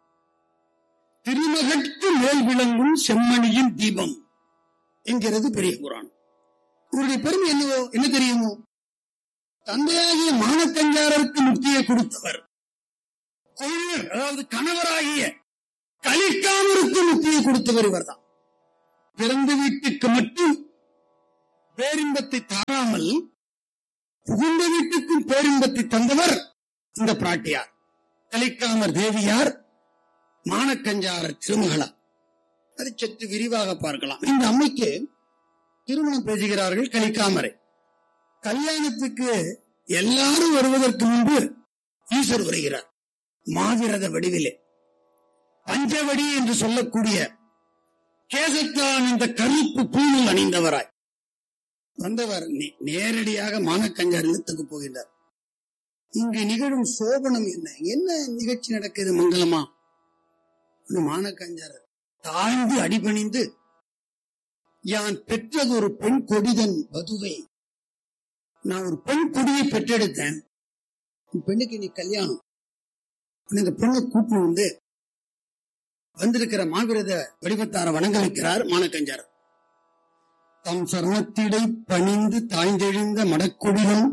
திருமகற்கு மேல் விளங்கும் செம்மணியின் தீபம் என்கிறது பெரிய புராணம் இவருடைய பெருமை என்னவோ என்ன தெரியுமோ தந்தையாகிய மானக்கஞ்சாரருக்கு முக்தியை கொடுத்தவர் கொள்வர் அதாவது கணவராகிய கலிக்காமருக்கு முக்தியை கொடுத்தவர் இவர்தான் பிறந்த வீட்டுக்கு மட்டும் பேரின்பத்தை தாராமல் புகுந்த வீட்டுக்கும் பேரின்பத்தை தந்தவர் இந்த பிராட்டியார் கலிக்காமர் தேவியார் மானக்கஞ்சாரர் திருமகளா அதை சற்று விரிவாக பார்க்கலாம் இந்த அம்மைக்கு திருமணம் பேசுகிறார்கள் கலிக்காமரை கல்யாணத்துக்கு எல்லாரும் வருவதற்கு முன்பு ஈஸ்வர் வருகிறார் மாவிரத வடிவிலே பஞ்சவடி என்று சொல்லக்கூடிய கேசத்தான் இந்த கருப்பு பூணூல் அணிந்தவராய் வந்தவர் நே- நேரடியாக மானக்கஞ்சார் இல்லத்துக்கு போகின்றார் இங்கு நிகழும் சோபனம் என்ன என்ன நிகழ்ச்சி நடக்குது மங்களமா அந்த மானக்கஞ்சார் தாழ்ந்து அடிபணிந்து யான் பெற்றது ஒரு பெண் கொடிதன் வதுவை நான் ஒரு பெண் கொடியை பெற்றெடுத்தேன் இந்த பெண்ணுக்கு நீ கல்யாணம் உடனே இந்த பெண்ணை கூட்டின்னு வந்து வந்திருக்கிற மாவிரத வடிவத்தார வணங்க வைக்கிறார் மானக்கஞ்சார் தம் சரணத்திடை பணிந்து தாய்ந்தெழுந்த மடக்கொடிலும்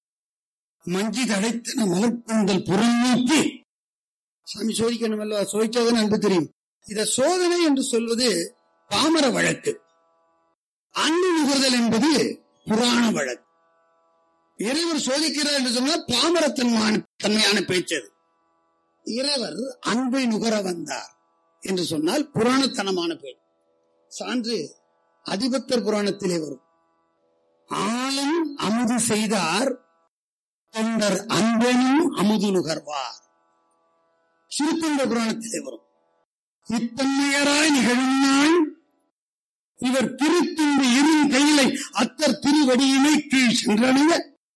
மஞ்சி தடைத்தன மலர்கூந்தல் புறம் நோக்கி சாமி சோதிக்கணும் அல்லவா சோதிச்சதுன்னு அன்பு தெரியும் இத சோதனை என்று சொல்வது பாமர வழக்கு அன்பு நுகர்தல் என்பது புராண வழக்கு இறைவர் சோதிக்கிறார் என்று சொன்னால் பாமரத்தன்மான தன்மையான பேச்சு அது. இறைவர் அன்பை நுகர வந்தார் என்று சொன்னால் புராணத்தனமான பேச்சு சான்று அதிபத்தர் புராணத்திலே வரும் ஆளும் அமுது செய்தார் தொண்டர் அன்பனும் அமுது நுகர்வார் சிறுத்தொண்ட புராணத்திலே வரும் இத்தன்மையராய் நிகழும் நாள் இவர் திருத்துண்டு இரு கையிலை அத்தர் திருவடியினை கீழ் சென்றடைய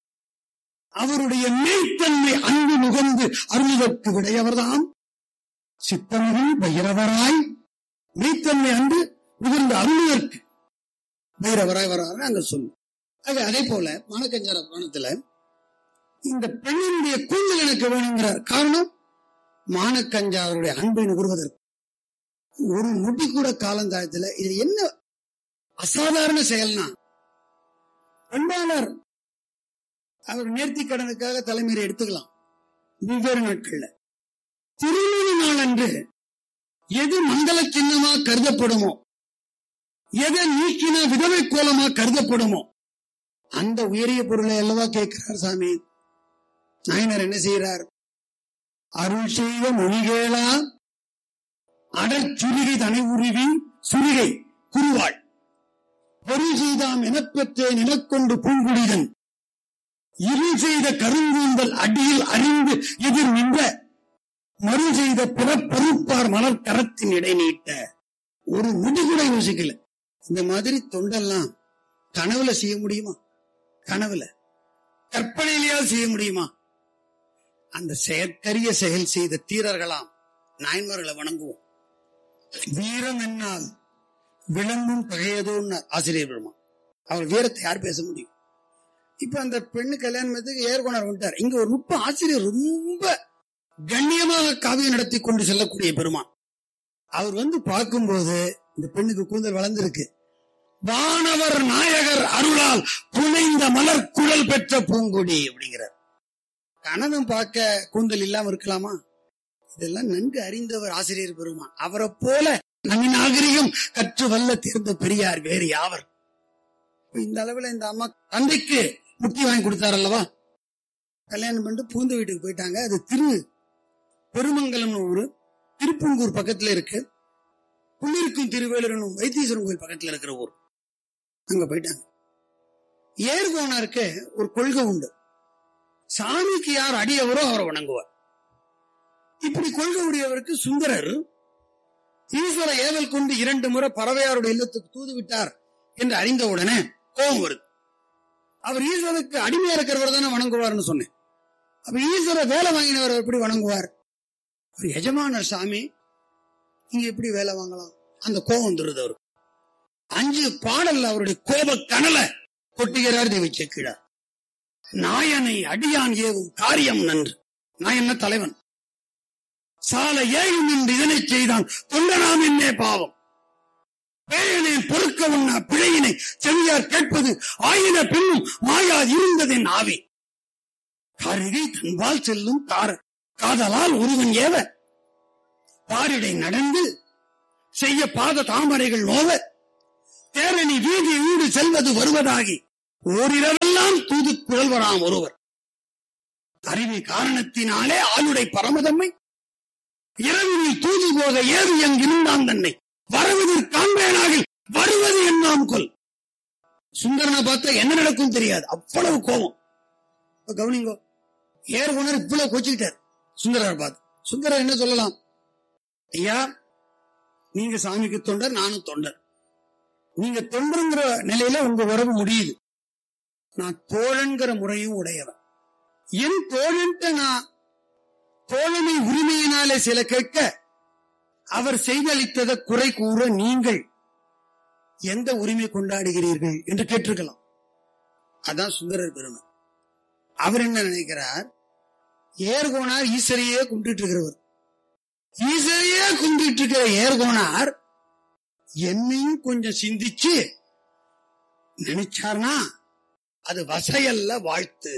அவருடைய மெய்த்தன்மை அன்பு நுகர்ந்து அருள்வதற்கு விடையவர்தாம் சித்தமிழ் பைரவராய் மெய்த்தன்மை அன்று உதிர்ந்த அருளியற்கு பைரவராய் வராரு அங்க சொல்லு ஆக அதே போல மானக்கஞ்சார புராணத்துல இந்த பெண்ணினுடைய கூந்தல் எனக்கு வேணுங்கிறார் காரணம் மானக்கஞ்சாருடைய அன்பை நுகர்வதற்கு ஒரு முடி கூட காலந்தாயத்துல இது என்ன அசாதாரண செயல்னா பண்பாளர் அவர் நேர்த்தி கடனுக்காக தலைமையை எடுத்துக்கலாம் வெவ்வேறு நாட்கள்ல திருமண நாள் அன்று எது மங்கள சின்னமா கருதப்படுமோ எதை நீக்கினா விதவை கோலமா கருதப்படுமோ அந்த உயரிய பொருளை அல்லவா கேட்கிறார் சாமி நாயனர் என்ன செய்யறார் அருள் செய்த மொழிகேளா அடச்சுருகை தனை உருவி சுருகை குருவாள் பொருள் செய்தாம் எனப்பெற்றேன் எனக்கொண்டு பூங்குடிதன் இருள் செய்த கருங்கூந்தல் அடியில் அறிந்து எதிர் நின்ற மறு செய்த பிறப்பறுப்பார் மலர் கரத்தின் இடை நீட்ட ஒரு முடி கூட யோசிக்கல இந்த மாதிரி தொண்டெல்லாம் கனவுல செய்ய முடியுமா கனவுல கற்பனையிலேயா செய்ய முடியுமா அந்த செயற்கரிய செயல் செய்த தீரர்களாம் நாயன்மார்களை வணங்குவோம் வீரம் என்னால் விளங்கும் பகையதோன்னு ஆசிரியர் பெருமான் அவர் வீரத்தை யார் பேச முடியும் இப்ப அந்த பெண்ணு கல்யாணத்துக்கு ஏற்கொண்டார் வந்துட்டார் இங்க ஒரு நுட்ப ஆசிரியர் ரொம்ப கண்ணியமாக காவியம் நடத்தி கொண்டு செல்லக்கூடிய பெருமான் அவர் வந்து பார்க்கும்போது இந்த பெண்ணுக்கு கூந்தல் வளர்ந்திருக்கு வானவர் நாயகர் அருளால் புனைந்த மலர் குழல் பெற்ற பூங்கொடி அப்படிங்கிறார் கணவன் பார்க்க கூந்தல் இல்லாம இருக்கலாமா இதெல்லாம் நன்கு அறிந்தவர் ஆசிரியர் பெருமான் அவரை போல நம் நாகரிகம் கற்று வல்ல தேர்ந்த பெரியார் வேறு யாவர் இந்த அளவுல இந்த அம்மா தந்தைக்கு முக்தி வாங்கி கொடுத்தார் அல்லவா கல்யாணம் பண்ணிட்டு பூந்த வீட்டுக்கு போயிட்டாங்க அது திரு பெருமங்கலம் ஊரு திருப்பங்கூர் பக்கத்துல இருக்கு புள்ளிருக்கும் திருவேலூர் வைத்தீஸ்வரன் கோயில் பக்கத்துல இருக்கிற ஊர் அங்க போயிட்டாங்க ஏர்கோனாருக்கு ஒரு கொள்கை உண்டு சாமிக்கு யார் அடியவரோ அவரை வணங்குவார் இப்படி கொள்கை உடையவருக்கு சுந்தரர் ஈஸ்வர ஏவல் கொண்டு இரண்டு முறை பறவையாருடைய இல்லத்துக்கு தூது விட்டார் என்று அறிந்தவுடனே கோபம் வருது அவர் ஈஸ்வருக்கு அடிமையா இருக்கிறவர் தானே வணங்குவார்னு சொன்னேன் அப்ப ஈஸ்வர வேலை வாங்கினவர் எப்படி வணங்குவார் ஒரு எஜமானர் சாமி நீங்க எப்படி வேலை வாங்கலாம் அந்த கோபம் வந்துருது அவருக்கு அஞ்சு பாடல்ல அவருடைய கோப கனலை கொட்டுகிறார் தேவி செக்கிடார் நாயனை அடியான் ஏவும் காரியம் நன்று நாயன தலைவன் சால ஏழும் என்று இதனை செய்தான் தொண்டனாம் என்னே பாவம் பேயனை பொறுக்க உண்ண பிழையினை செவியார் கேட்பது ஆயின பின்னும் மாயா இருந்ததின் ஆவி காரிகை தன்பால் செல்லும் கார காதலால் ஒருவன் ஏவ பாரிடை நடந்து செய்ய பாத தாமரைகள் நோவ தேரணி வீதி ஊடு செல்வது வருவதாகி ஓரிரவெல்லாம் தூது புகழ்வராம் ஒருவர் அறிவு காரணத்தினாலே ஆளுடை பரமதம்மை இரவினில் தூது போக ஏது எங்கிருந்தான் தன்னை வரவதில் காண்பேனாக வருவது என்னாம் கொல் சுந்தரனை பார்த்தா என்ன நடக்கும் தெரியாது அவ்வளவு கோபம் இப்ப கவனிங்கோ ஏர் உணர் இவ்வளவு கொச்சிக்கிட்டார் சுந்தரரை பார்த்து சுந்தரர் என்ன சொல்லலாம் ஐயா நீங்க சாமிக்கு தொண்டர் நானும் தொண்டர் நீங்க தொண்டருங்கிற நிலையில உங்க உறவு முடியுது நான் தோழன்கிற முறையும் உடையவன் என் தோழன்ட்ட நான் தோழமை உரிமையினாலே சில கேட்க அவர் செய்தளித்ததை குறை கூற நீங்கள் எந்த உரிமை கொண்டாடுகிறீர்கள் என்று கேட்டிருக்கலாம் அதான் சுந்தரர் பெருமை அவர் என்ன நினைக்கிறார் ஏர்கோனார் ஈஸ்வரையே கும்பிட்டு இருக்கிறவர் ஈஸ்வரையே கும்பிட்டு இருக்கிற ஏர்கோனார் என்னையும் கொஞ்சம் சிந்திச்சு நினைச்சார்னா அது வசையல்ல வாழ்த்து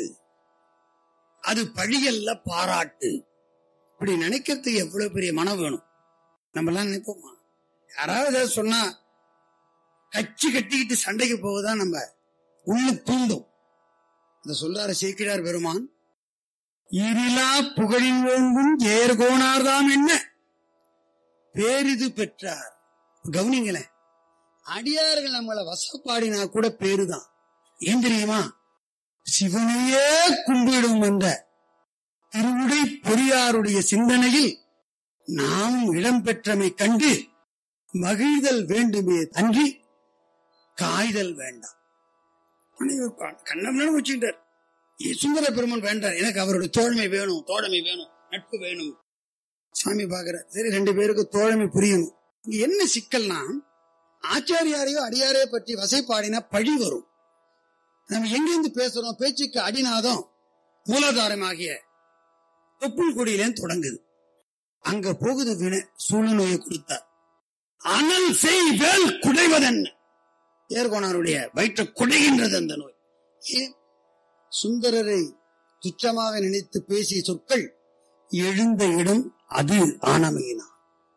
அது பழியல்ல பாராட்டு இப்படி நினைக்கிறதுக்கு எவ்வளவு பெரிய மனம் வேணும் நம்ம எல்லாம் நினைப்போமா யாராவது ஏதாவது சொன்னா கச்சி கட்டிக்கிட்டு சண்டைக்கு போவதான் நம்ம உள்ள தூண்டும் அத சொல்றாரு சேக்கிழார் பெருமான் ஈரிலா புகழின் ஓங்கும் ஏர்கோனார்தாம் என்ன பேரிது பெற்றார் கவனிங்களேன் அடியார்கள் நம்மளை வசப்பாடினா கூட பேருதான் ஏன் தெரியுமா சிவனையே கும்பிடும் என்ற திருவுடை பெரியாருடைய சிந்தனையில் நாம் இடம் பெற்றமை கண்டு மகிழ்தல் வேண்டுமே அன்றி காய்தல் வேண்டாம் கண்ணம்னு வச்சுக்கிட்டார் சுந்தர பெருமான் வேண்டார் எனக்கு அவருடைய தோழமை வேணும் தோழமை வேணும் நட்பு வேணும் சாமி பாக்குற சரி ரெண்டு பேருக்கு தோழமை புரியணும் இங்க என்ன சிக்கல்னா ஆச்சாரியாரையோ அடியாரையோ பற்றி வசைப்பாடினா பழி வரும் நம்ம எங்கிருந்து பேசுறோம் பேச்சுக்கு அடிநாதம் மூலாதாரமாகிய தொப்புள் கொடியிலேன்னு தொடங்குது அங்க போகுது வினை சூழ நோயை கொடுத்தார் அனல் செய் வேல் குடைவதென்ன ஏர்கோனாருடைய வயிற்ற குடைகின்றது அந்த நோய் ஏன் சுந்தரரை துச்சமாக நினைத்து பேசிய சொற்கள் எழுந்த இடம் அது ஆனமையினா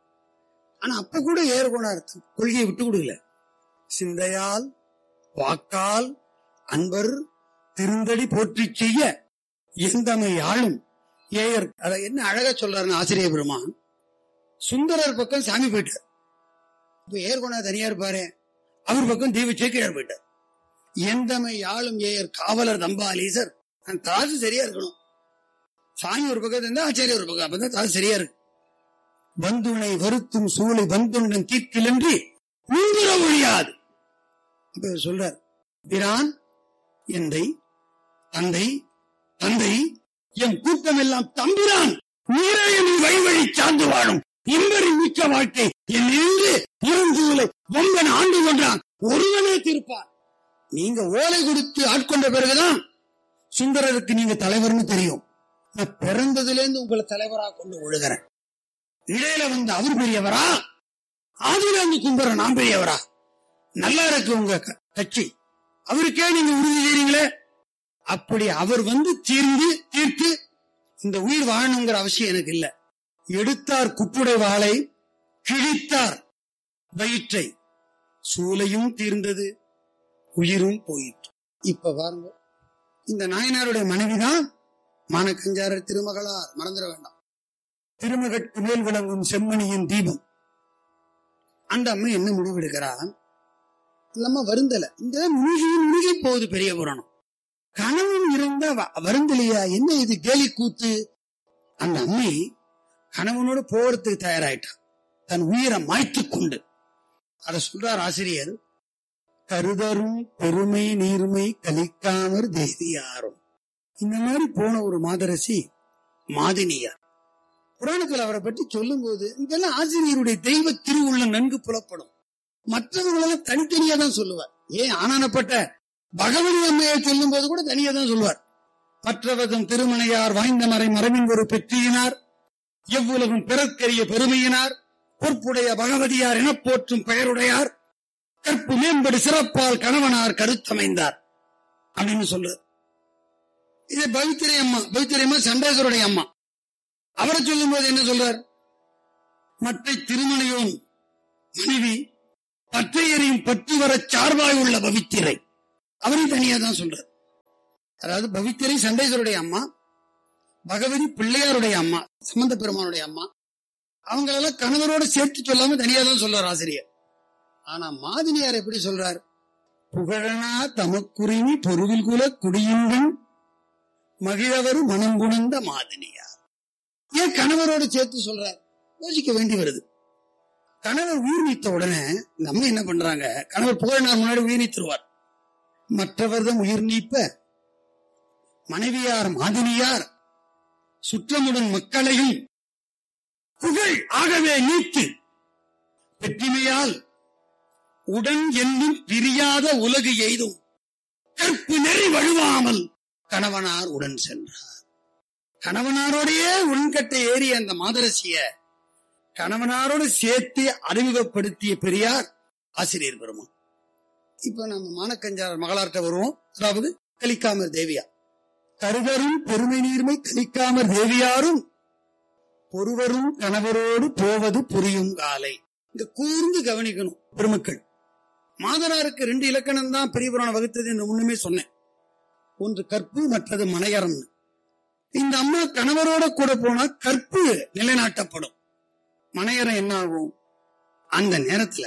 ஆனா அப்ப கூட ஏர்கோனார் கொள்கையை விட்டு கொடுக்கல சிந்தையால் வாக்கால் அன்பர் திருந்தடி போற்றி செய்ய எந்தமை ஆளும் ஏயர் அத என்ன அழகா சொல்றாருன்னு ஆசிரியர் பெருமான் சுந்தரர் பக்கம் சாமி போயிட்டார் இப்ப ஏர்கோனா தனியா இருப்பாரு அவர் பக்கம் தீவு சேக்கிழார் போயிட்டார் எந்தமை ஆளும் ஏயர் காவலர் தம்பாலீசர் அந்த தாசு சரியா இருக்கணும் சாமி ஒரு பக்கம் இருந்தா ஆச்சாரிய ஒரு பக்கம் அப்பதான் தாசு சரியா இருக்கு வந்துணை வருத்தும் சூளை வந்துண்டன் தீர்க்கிலன்றி முன்துற ஒழியாது அப்ப இவர் சொல்றார் பிரான் எந்தை தந்தை தந்தை என் கூட்டம் எல்லாம் தம்பிரான் நீரையும் வழி வழி சார்ந்து வாழும் இம்பரி மிக்க வாழ்க்கை என் நின்று இருந்தூலை ஒன்பன் ஆண்டு கொண்டான் ஒருவனே தீர்ப்பான் நீங்க ஓலை கொடுத்து ஆட்கொண்ட பிறகுதான் சுந்தரருக்கு நீங்க தலைவர்னு தெரியும் நான் பிறந்ததுல இருந்து உங்களை தலைவரா கொண்டு ஒழுகிறேன் இடையில வந்து அவர் பெரியவரா ஆதியில வந்து கும்புற நான் பெரியவரா நல்லா இருக்கு உங்க க- கட்சி அவருக்கே நீங்க உறுதி செய்றீங்களே அப்படி அவர் வந்து தீர்ந்து தீர்த்து இந்த உயிர் வாழணுங்கிற அவசியம் எனக்கு இல்ல எடுத்தார் குப்புடை வாளை கிழித்தார் வயிற்றை சூளையும் தீர்ந்தது உயிரும் போயிற்று இப்ப பாருங்க இந்த நாயனாருடைய மனைவிதான் மானக்கஞ்சாரர் திருமகளார் மறந்துட வேண்டாம் திருமகற்கு மேல் விளங்கும் செம்மணியின் தீபம் அந்த அம்மா என்ன முடிவெடுக்கிறா நம்ம வருந்தல இந்த முழுகி முழுகி போகுது பெரிய புராணம் கணவன் இருந்தா வ- வருந்தலையா என்ன இது கேலி கூத்து அந்த அம்மை கணவனோட போறதுக்கு தயாராயிட்டான் தன் உயிரை மாய்த்துக் கொண்டு அத சொல்றார் ஆசிரியர் கருதரும் பெருமை நீர்மை கலிக்காமற் தேவியாரும் இந்த மாதிரி போன ஒரு மாதரசி மாதினியார் புராணத்தில் அவரை பற்றி சொல்லும்போது இதெல்லாம் ஆசிரியருடைய தெய்வ திருவுள்ளம் நன்கு புலப்படும் மற்றவங்களெல்லாம் தனித்தனியா தான் சொல்லுவார் ஏன் ஆனானப்பட்ட பகவதி அம்மையை சொல்லும் போது கூட தனியா தான் சொல்லுவார் மற்றவதும் திருமணையார் வாய்ந்த மறை மரபின் ஒரு பெற்றியினார் எவ்வுலகும் பிறற்கரிய பெருமையினார் பொற்புடைய பகவதியார் எனப் போற்றும் பெயருடையார் கற்பு மேம்படு சிறப்பால் கணவனார் கருத்தமைந்தார் அப்படின்னு சொல்றார் இது பவித்திரை அம்மா பவித்திரை அம்மா சண்டேஸ்வருடைய அம்மா அவரை சொல்லும் போது என்ன சொல்றார் மற்ற திருமணையோன் மனைவி பற்றையரையும் பற்றி வரச் சார்பாய் உள்ள பவித்திரை அவரையும் தனியா தான் சொல்றார் அதாவது பவித்திரை சண்டேஸ்வருடைய அம்மா பகவதி பிள்ளையாருடைய அம்மா சம்பந்த பெருமானுடைய அம்மா அவங்களெல்லாம் கணவரோட சேர்த்து சொல்லாம தனியா தான் சொல்றார் ஆசிரியர் ஆனா மாதினியார் எப்படி சொல்றார் புகழனா தமக்குரிமி பொருவில் குல குடியுங்கள் மகிழவர் மனம் குணர்ந்த மாதினியார் ஏன் கணவரோட சேர்த்து சொல்றார் யோசிக்க வேண்டி வருது கணவர் உயிர் நீத்த உடனே இந்த அம்மா என்ன பண்றாங்க கணவர் புகழனார் முன்னாடி உயிர் நீத்துருவார் மற்றவர்தம் உயிர் நீப்ப மனைவியார் மாதினியார் சுற்றமுடன் மக்களையும் புகழ் ஆகவே நீத்து வெற்றிமையால் உடன் என்னும் பிரியாத உலகு எய்தும் கற்பு நெறி வழுவாமல் கணவனார் உடன் சென்றார் கணவனாரோடையே உள்கட்டை ஏறிய அந்த மாதரசிய கணவனாரோடு சேர்த்து அறிமுகப்படுத்திய பெரியார் ஆசிரியர் பெருமான் இப்ப நம்ம மானக்கஞ்சார் மகளார்ட்ட வருவோம் அதாவது கலிக்காமர் தேவியா கருவரும் பெருமை நீர்மை கலிக்காமர் தேவியாரும் பொறுவரும் கணவரோடு போவது புரியும் காலை இங்க கூர்ந்து கவனிக்கணும் பெருமக்கள் மாதனாருக்கு ரெண்டு இலக்கணம் தான் பெரிய புராணம் வகுத்தது என்று முன்னுமே சொன்னேன் ஒன்று கற்பு மற்றது மனையறம் இந்த அம்மா கணவரோட கூட போனா கற்பு நிலைநாட்டப்படும் மனையறம் என்ன ஆகும் அந்த நேரத்துல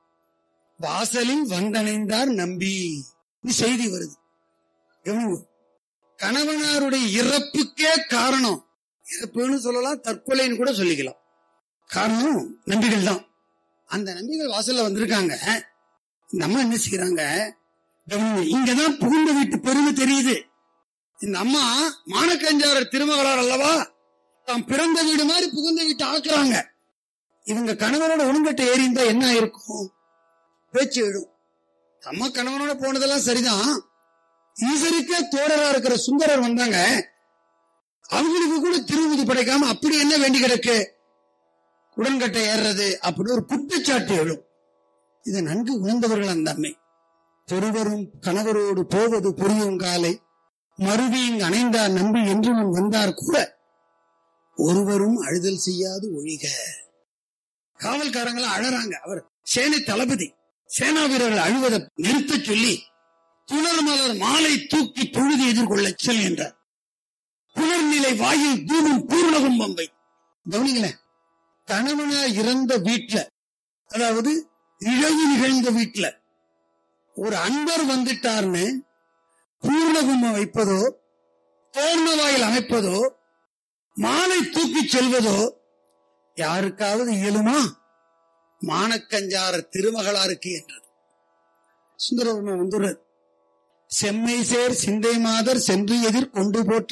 வாசலில் வந்தணைந்தார் நம்பி இது செய்தி வருது கவனிங்க. கணவனாருடைய இறப்புக்கே காரணம் இறப்புன்னு சொல்லலாம் தற்கொலைன்னு கூட சொல்லிக்கலாம் காரணம் நம்பிகள் தான் அந்த நம்பிகள் வாசல்ல வந்திருக்காங்க இந்த அம்மா என்ன செய்யறாங்க கவனிங்க. இங்கதான் புகுந்த வீட்டு பெருமை தெரியுது இந்த அம்மா மானக்கஞ்சாரர் திருமகளார் அல்லவா தாம் பிறந்த வீடு மாதிரி புகுந்த வீட்டை ஆக்குறாங்க இவங்க கணவனோட உளுங்கட்டை ஏறி இருந்தா என்ன ஆயிருக்கும் பேச்சு எழும் அம்மா கணவனோட போனதெல்லாம் சரிதான் ஈசருக்கே தோழரா இருக்கிற சுந்தரர் வந்தாங்க அவங்களுக்கு கூட திருவுதி படைக்காம அப்படி என்ன வேண்டி கிடக்கு உடன்கட்டை ஏறுறது அப்படி ஒரு குற்றச்சாட்டு எழும் இதை நன்கு உணர்ந்தவர்கள் அந்த அம்மை ஒருவரும் கணவரோடு போவது புரியும் காலை மறுவி இங்கு அணைந்தார் நம்பி என்று முன் வந்தார் கூட ஒருவரும் அழுதல் செய்யாது ஒழிக காவல்காரங்கள அழறாங்க அவர் சேனை தளபதி சேனா வீரர்கள் அழுவதை நிறுத்தச் சொல்லி துணர்மலர் மாலை தூக்கி தொழுது எதிர்கொள்ள செல்கின்றார் புனர்நிலை வாயில் தூணும் பூர்ணகும் பம்பை கவனிங்களேன் கணவனா இறந்த வீட்டுல அதாவது இழவு நிகழ்ந்த வீட்டுல ஒரு அன்பர் வந்துட்டார்னு பூர்ணகும்பம் வைப்பதோ தோர்ண வாயில் அமைப்பதோ மாலை தூக்கி செல்வதோ யாருக்காவது இயலுமா மானக்கஞ்சார திருமகளாருக்கு என்றது சுந்தரவர்மன் வந்துடுறார் செம்மை சேர் சிந்தை மாதர் சென்று எதிர் கொண்டு போற்ற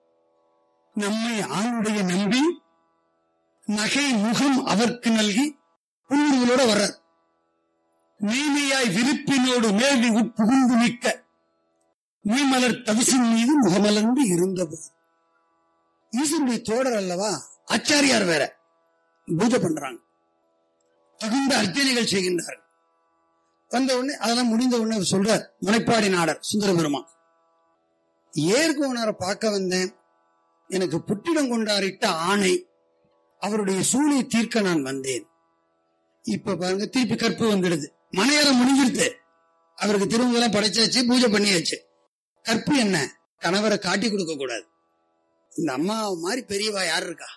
நம்மை ஆணுடைய நம்பி நகை முகம் அவர்க்கு நல்கி புன்முறுவலோட வர்றார் மெய்மையாய் விருப்பினோடு மேவி உட்புகுந்து நிற்க மீமலர் தவிசின் மீது முகமலர்ந்து இருந்தபோது ஈசனுடைய தோழர் அல்லவா ஆச்சாரியார் வேற பூஜை பண்றாங்க தகுந்த அர்ச்சனைகள் செய்கின்றார்கள் வந்த உடனே அதெல்லாம் முடிந்த உடனே அவர் சொல்றார் முனைப்பாடி நாடர் சுந்தர பெருமான் ஏர்கோணரை பார்க்க வந்தேன் எனக்கு புட்டிடம் கொண்டாரிட்ட ஆணை அவருடைய சூழலை தீர்க்க நான் வந்தேன் இப்ப பாருங்க திருப்பி கற்பு வந்துடுது மனையறம் முடிஞ்சிருது அவருக்கு திருமங்கலம் படைச்சாச்சு பூஜை பண்ணியாச்சு கற்பு என்ன கணவரை காட்டி கொடுக்க கூடாது இந்த அம்மா மாதிரி பெரியவா யார் இருக்கா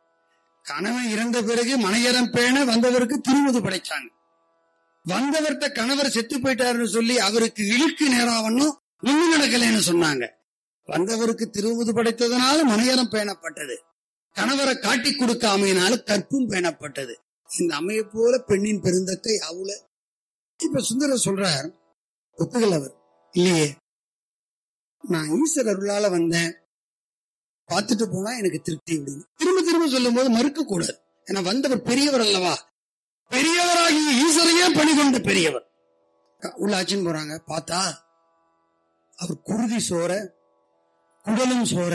கணவன் இறந்த பிறகு மனையறம் பேண வந்தவருக்கு திருமுது படைச்சாங்க வந்தவர்கிட்ட கணவர் செத்து போயிட்டாருன்னு சொல்லி அவருக்கு இழுக்கு நேராவண்ணும் ஒண்ணு நடக்கலைன்னு சொன்னாங்க வந்தவருக்கு திருமுது படைத்ததனால மனையறம் பேணப்பட்டது கணவரை காட்டி கொடுக்காமையினால கற்பும் பேணப்பட்டது இந்த அம்மையை போல பெண்ணின் பெருந்தக்கை அவுல இப்ப சுந்தரர் சொல்றார் ஒத்துக்கல் அவர் இல்லையே நான் ஈஸ்வர அருளால வந்தேன் பார்த்துட்டு போனா எனக்கு திருப்தி அப்படின்னு திரும்ப திரும்ப சொல்லும் போது மறுக்க கூடாது ஏன்னா வந்தவர் பெரியவர் அல்லவா பெரியவராகிய ஈஸ்வரையே பணி கொண்ட பெரியவர் உள்ள ஆச்சுன்னு போறாங்க பார்த்தா அவர் குருதி சோற குடலும் சோற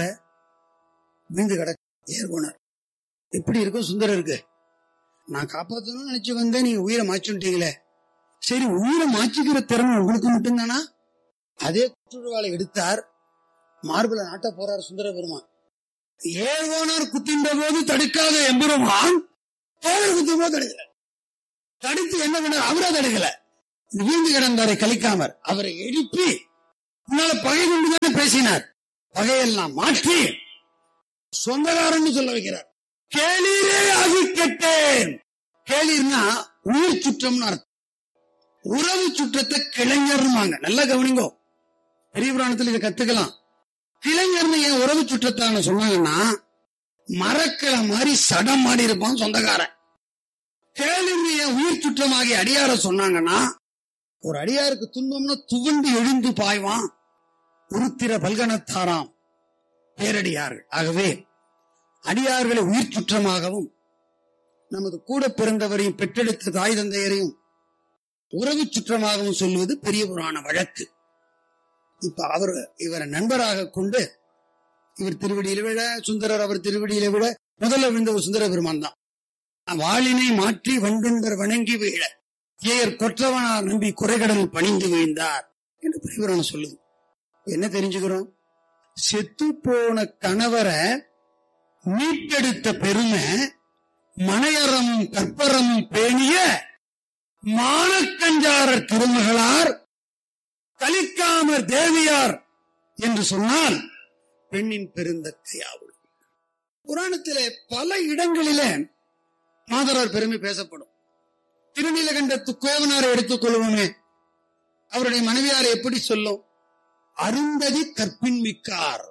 விந்து கிடக்கு ஏர்கோணர் எப்படி இருக்கும் சுந்தரருக்கு நான் காப்பாத்தணும்னு நினைச்சு வந்தேன் நீங்க உயிரை மாச்சுட்டீங்களே சரி உயிரை மாச்சிக்கிற திறமை உங்களுக்கு மட்டும்தானா அதே குற்றுவாளை எடுத்தார் மார்பிள நாட்ட போறார் சுந்தர பெருமான் ஏழ்வோனார் குத்தின்ற போது தடுக்காத எம்பெருமான் தோழர் குத்தும் போது தடுக்கல தடுத்து என்ன பண்ணார் அவரா தடுக்கல வீழ்ந்து கிடந்தாரை கலிக்காமர் அவரை எழுப்பி உன்னால பகை கொண்டுதானே பேசினார் பகையெல்லாம் மாற்றி சொந்தக்காரன் சொல்ல வைக்கிறார் கேளீரே ஆகி கெட்டேன் கேளீர்னா உயிர் சுற்றம்னு அர்த்தம் உறவு சுற்றத்தை கிளைஞர்மாங்க நல்லா கவனிங்கோ பெரிய புராணத்துல இதை கத்துக்கலாம் கிளைஞர்னு ஏன் உறவு சுற்றத்தான சொன்னாங்கன்னா மரக்கிளை மாதிரி சடம் மாடி இருப்பான் சொந்தக்காரன் கேளிர்னு ஏன் உயிர் சுற்றமாகி அடியார சொன்னாங்கன்னா ஒரு அடியாருக்கு துன்பம்னா துவண்டு எழுந்து பாய்வான் உருத்திர பல்கனத்தாராம் பேரடியார்கள் ஆகவே அடியார்களை உயிர் சுற்றமாகவும் நமது கூட பிறந்தவரையும் பெற்றெடுத்த தாய் தந்தையரையும் உறவு சுற்றமாகவும் சொல்வது பெரிய புராண வழக்கு இப்ப அவர் இவரை நண்பராக கொண்டு இவர் திருவடியில விட சுந்தரர் அவர் திருவடியில விட முதல்ல விழுந்த ஒரு சுந்தர பெருமான் தான் வாளினை மாற்றி வண்டுண்டர் வணங்கி வீழ ஏயர் கொற்றவனார் நம்பி குறைகடல் பணிந்து வீழ்ந்தார் என்று பெரியவரான சொல்லுது என்ன தெரிஞ்சுக்கிறோம் செத்து போன கணவரை மீட்டெடுத்த பெருமை மனையறமும் கற்பரமும் பேணிய மானக்கஞ்சாரர் திருமகளார் கலிக்காமர் தேவியார் என்று சொன்னால் பெண்ணின் பெருந்தக்கையாவுள் புராணத்திலே பல இடங்களிலே மாதரார் பெருமை பேசப்படும் திருநீலகண்டத்து கோவனாரை எடுத்துக் கொள்வோமே அவருடைய மனைவியார் எப்படி சொல்லும் அருந்ததி கற்பின் மிக்கார்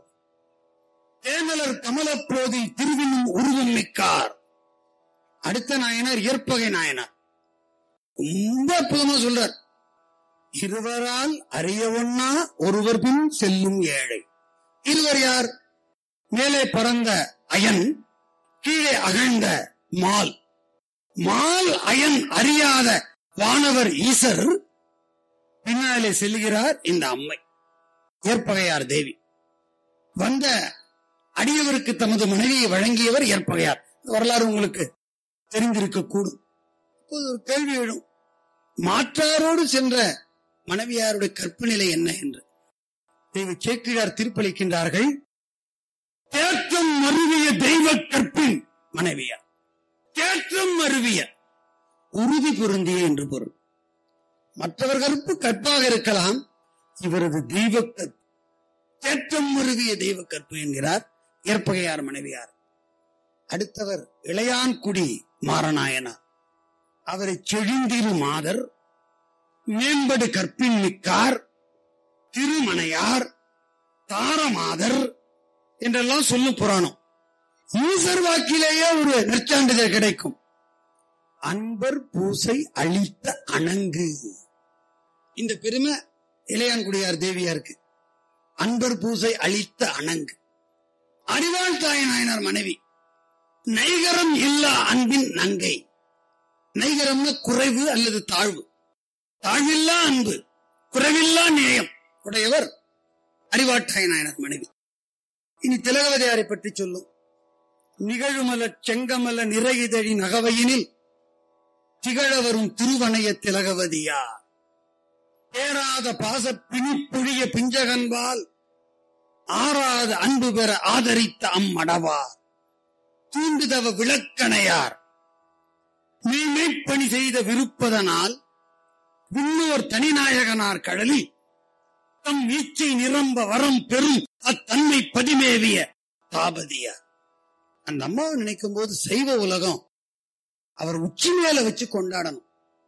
தேமலர் கமலப்போதில் திருவினும் உருவம் மிக்கார் அடுத்த நாயனார் ஏற்பகை நாயனார் ரொம்ப அற்புதமா சொல்றார் இருவரால் அறிய ஒண்ணா ஒருவர் பின் செல்லும் ஏழை இருவர் யார் மேலே பறந்த அயன் கீழே அகழ்ந்த மால் மால் அயன் அறியாத வானவர் ஈசர் பின்னாலே செல்கிறார் இந்த அம்மை ஏற்பகையார் தேவி வந்த அடியவருக்கு தமது மனைவியை வழங்கியவர் ஏற்பகையார் இந்த வரலாறு உங்களுக்கு தெரிந்திருக்க கூடும் இப்போது ஒரு கேள்வி எழும் மாற்றாரோடு சென்ற மனைவியாருடைய கற்பு நிலை என்ன என்று தெய்வ சேக்கிழார் தீர்ப்பளிக்கின்றார்கள் தேற்றம் மருவிய தெய்வ கற்பின் மனைவியார் தேற்றம் மருவிய உறுதி பொருந்திய என்று பொருள் மற்றவர் கற்பு கற்பாக இருக்கலாம் இவரது தெய்வ கற்பு தேற்றம் மருவிய தெய்வ கற்பு என்கிறார் ஏற்பகையார் மனைவியார் அடுத்தவர் இளையான்குடி மாரநாயனார் அவரை செழிந்திரு மாதர் மேம்படு கற்பின் மிக்கார் திருமணையார் தாரமாதர் என்றெல்லாம் சொல்லும் புராணம் ஈசர் வாக்கிலேயே ஒரு நற்சான்றிதழ் கிடைக்கும் அன்பர் பூசை அளித்த அணங்கு இந்த பெருமை இளையான்குடியார் தேவியாருக்கு அன்பர் பூசை அளித்த அணங்கு அறிவாள் தாய் நாயனார் மனைவி நைகரம் இல்லா அன்பின் நங்கை நைகரம்னா குறைவு அல்லது தாழ்வு தாழ்வில்லா அன்பு குறைவில்லா நேயம் உடையவர் அறிவாட்டாய் நாயனார் மனைவி இனி திலகவதியாரை பற்றி சொல்லும் நிகழுமல செங்கமல நிறையிதழி நகவையினில் திகழ வரும் திருவனைய திலகவதியார் பேராத பாச பிணிப்புழிய பிஞ்சகன்பால் ஆறாத அன்பு பெற ஆதரித்த அம்மடவார் தூண்டுதவ விளக்கணையார் மீமைப்பணி செய்த விருப்பதனால் விண்ணோர் தனிநாயகனார் கடலில் தம் வீச்சை நிரம்ப வரம் பெறும் அத்தன்மை பதிமேவிய தாபதியார் அந்த அம்மாவை நினைக்கும் போது சைவ உலகம் அவர் உச்சி மேல வச்சு கொண்டாடணும்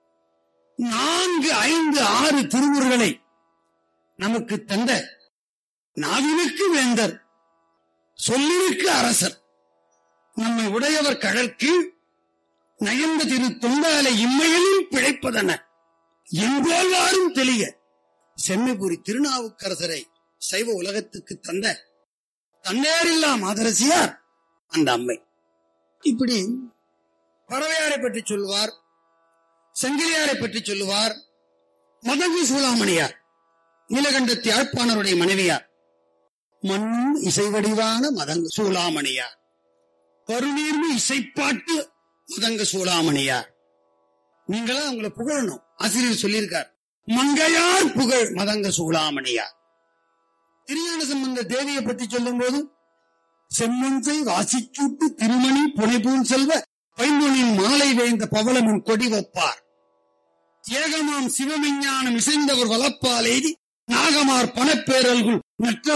நான்கு ஐந்து ஆறு திருமுறைகளை நமக்கு தந்த நாவினுக்கு வேந்தர் சொல்லினுக்கு அரசர் நம்மை உடையவர் கடற்கு நயந்த திரு தொண்டாலை இம்மையிலும் பிழைப்பதென எங்கோவாரும் தெளிய செம்மைபுரி திருநாவுக்கரசரை சைவ உலகத்துக்கு தந்த தன்னேரில்லா மாதரசியார் அந்த அம்மை இப்படி பறவையாரை பற்றி சொல்லுவார் செங்கிலியாரை பற்றி சொல்லுவார் மதகு சூளாமணியார் நீலகண்டத்தி யாழ்ப்பாணருடைய மனைவியார் மண்ணும் இசைவடிவான மதங்க சூளாமணியார் பருநீர்மு இசைப்பாட்டு மதங்க சூளாமணியார் நீங்களா அவங்கள புகழணும் ஆசிரியர் சொல்லியிருக்கார் மங்கையார் புகழ் மதங்க சூளாமணியார் திருஞான சம்பந்த தேவியை பற்றி சொல்லும் போது செம்மஞ்சை வாசிச்சூட்டு திருமணி புனைபூன் செல்வ பைம்பொனின் மாலை வேந்த பவளமின் கொடி வைப்பார் ஏகமாம் சிவவிஞ்ஞானம் இசைந்தவர் வளப்பால் எய்தி நாகமார் பணப்பேரல்குள் நற்ற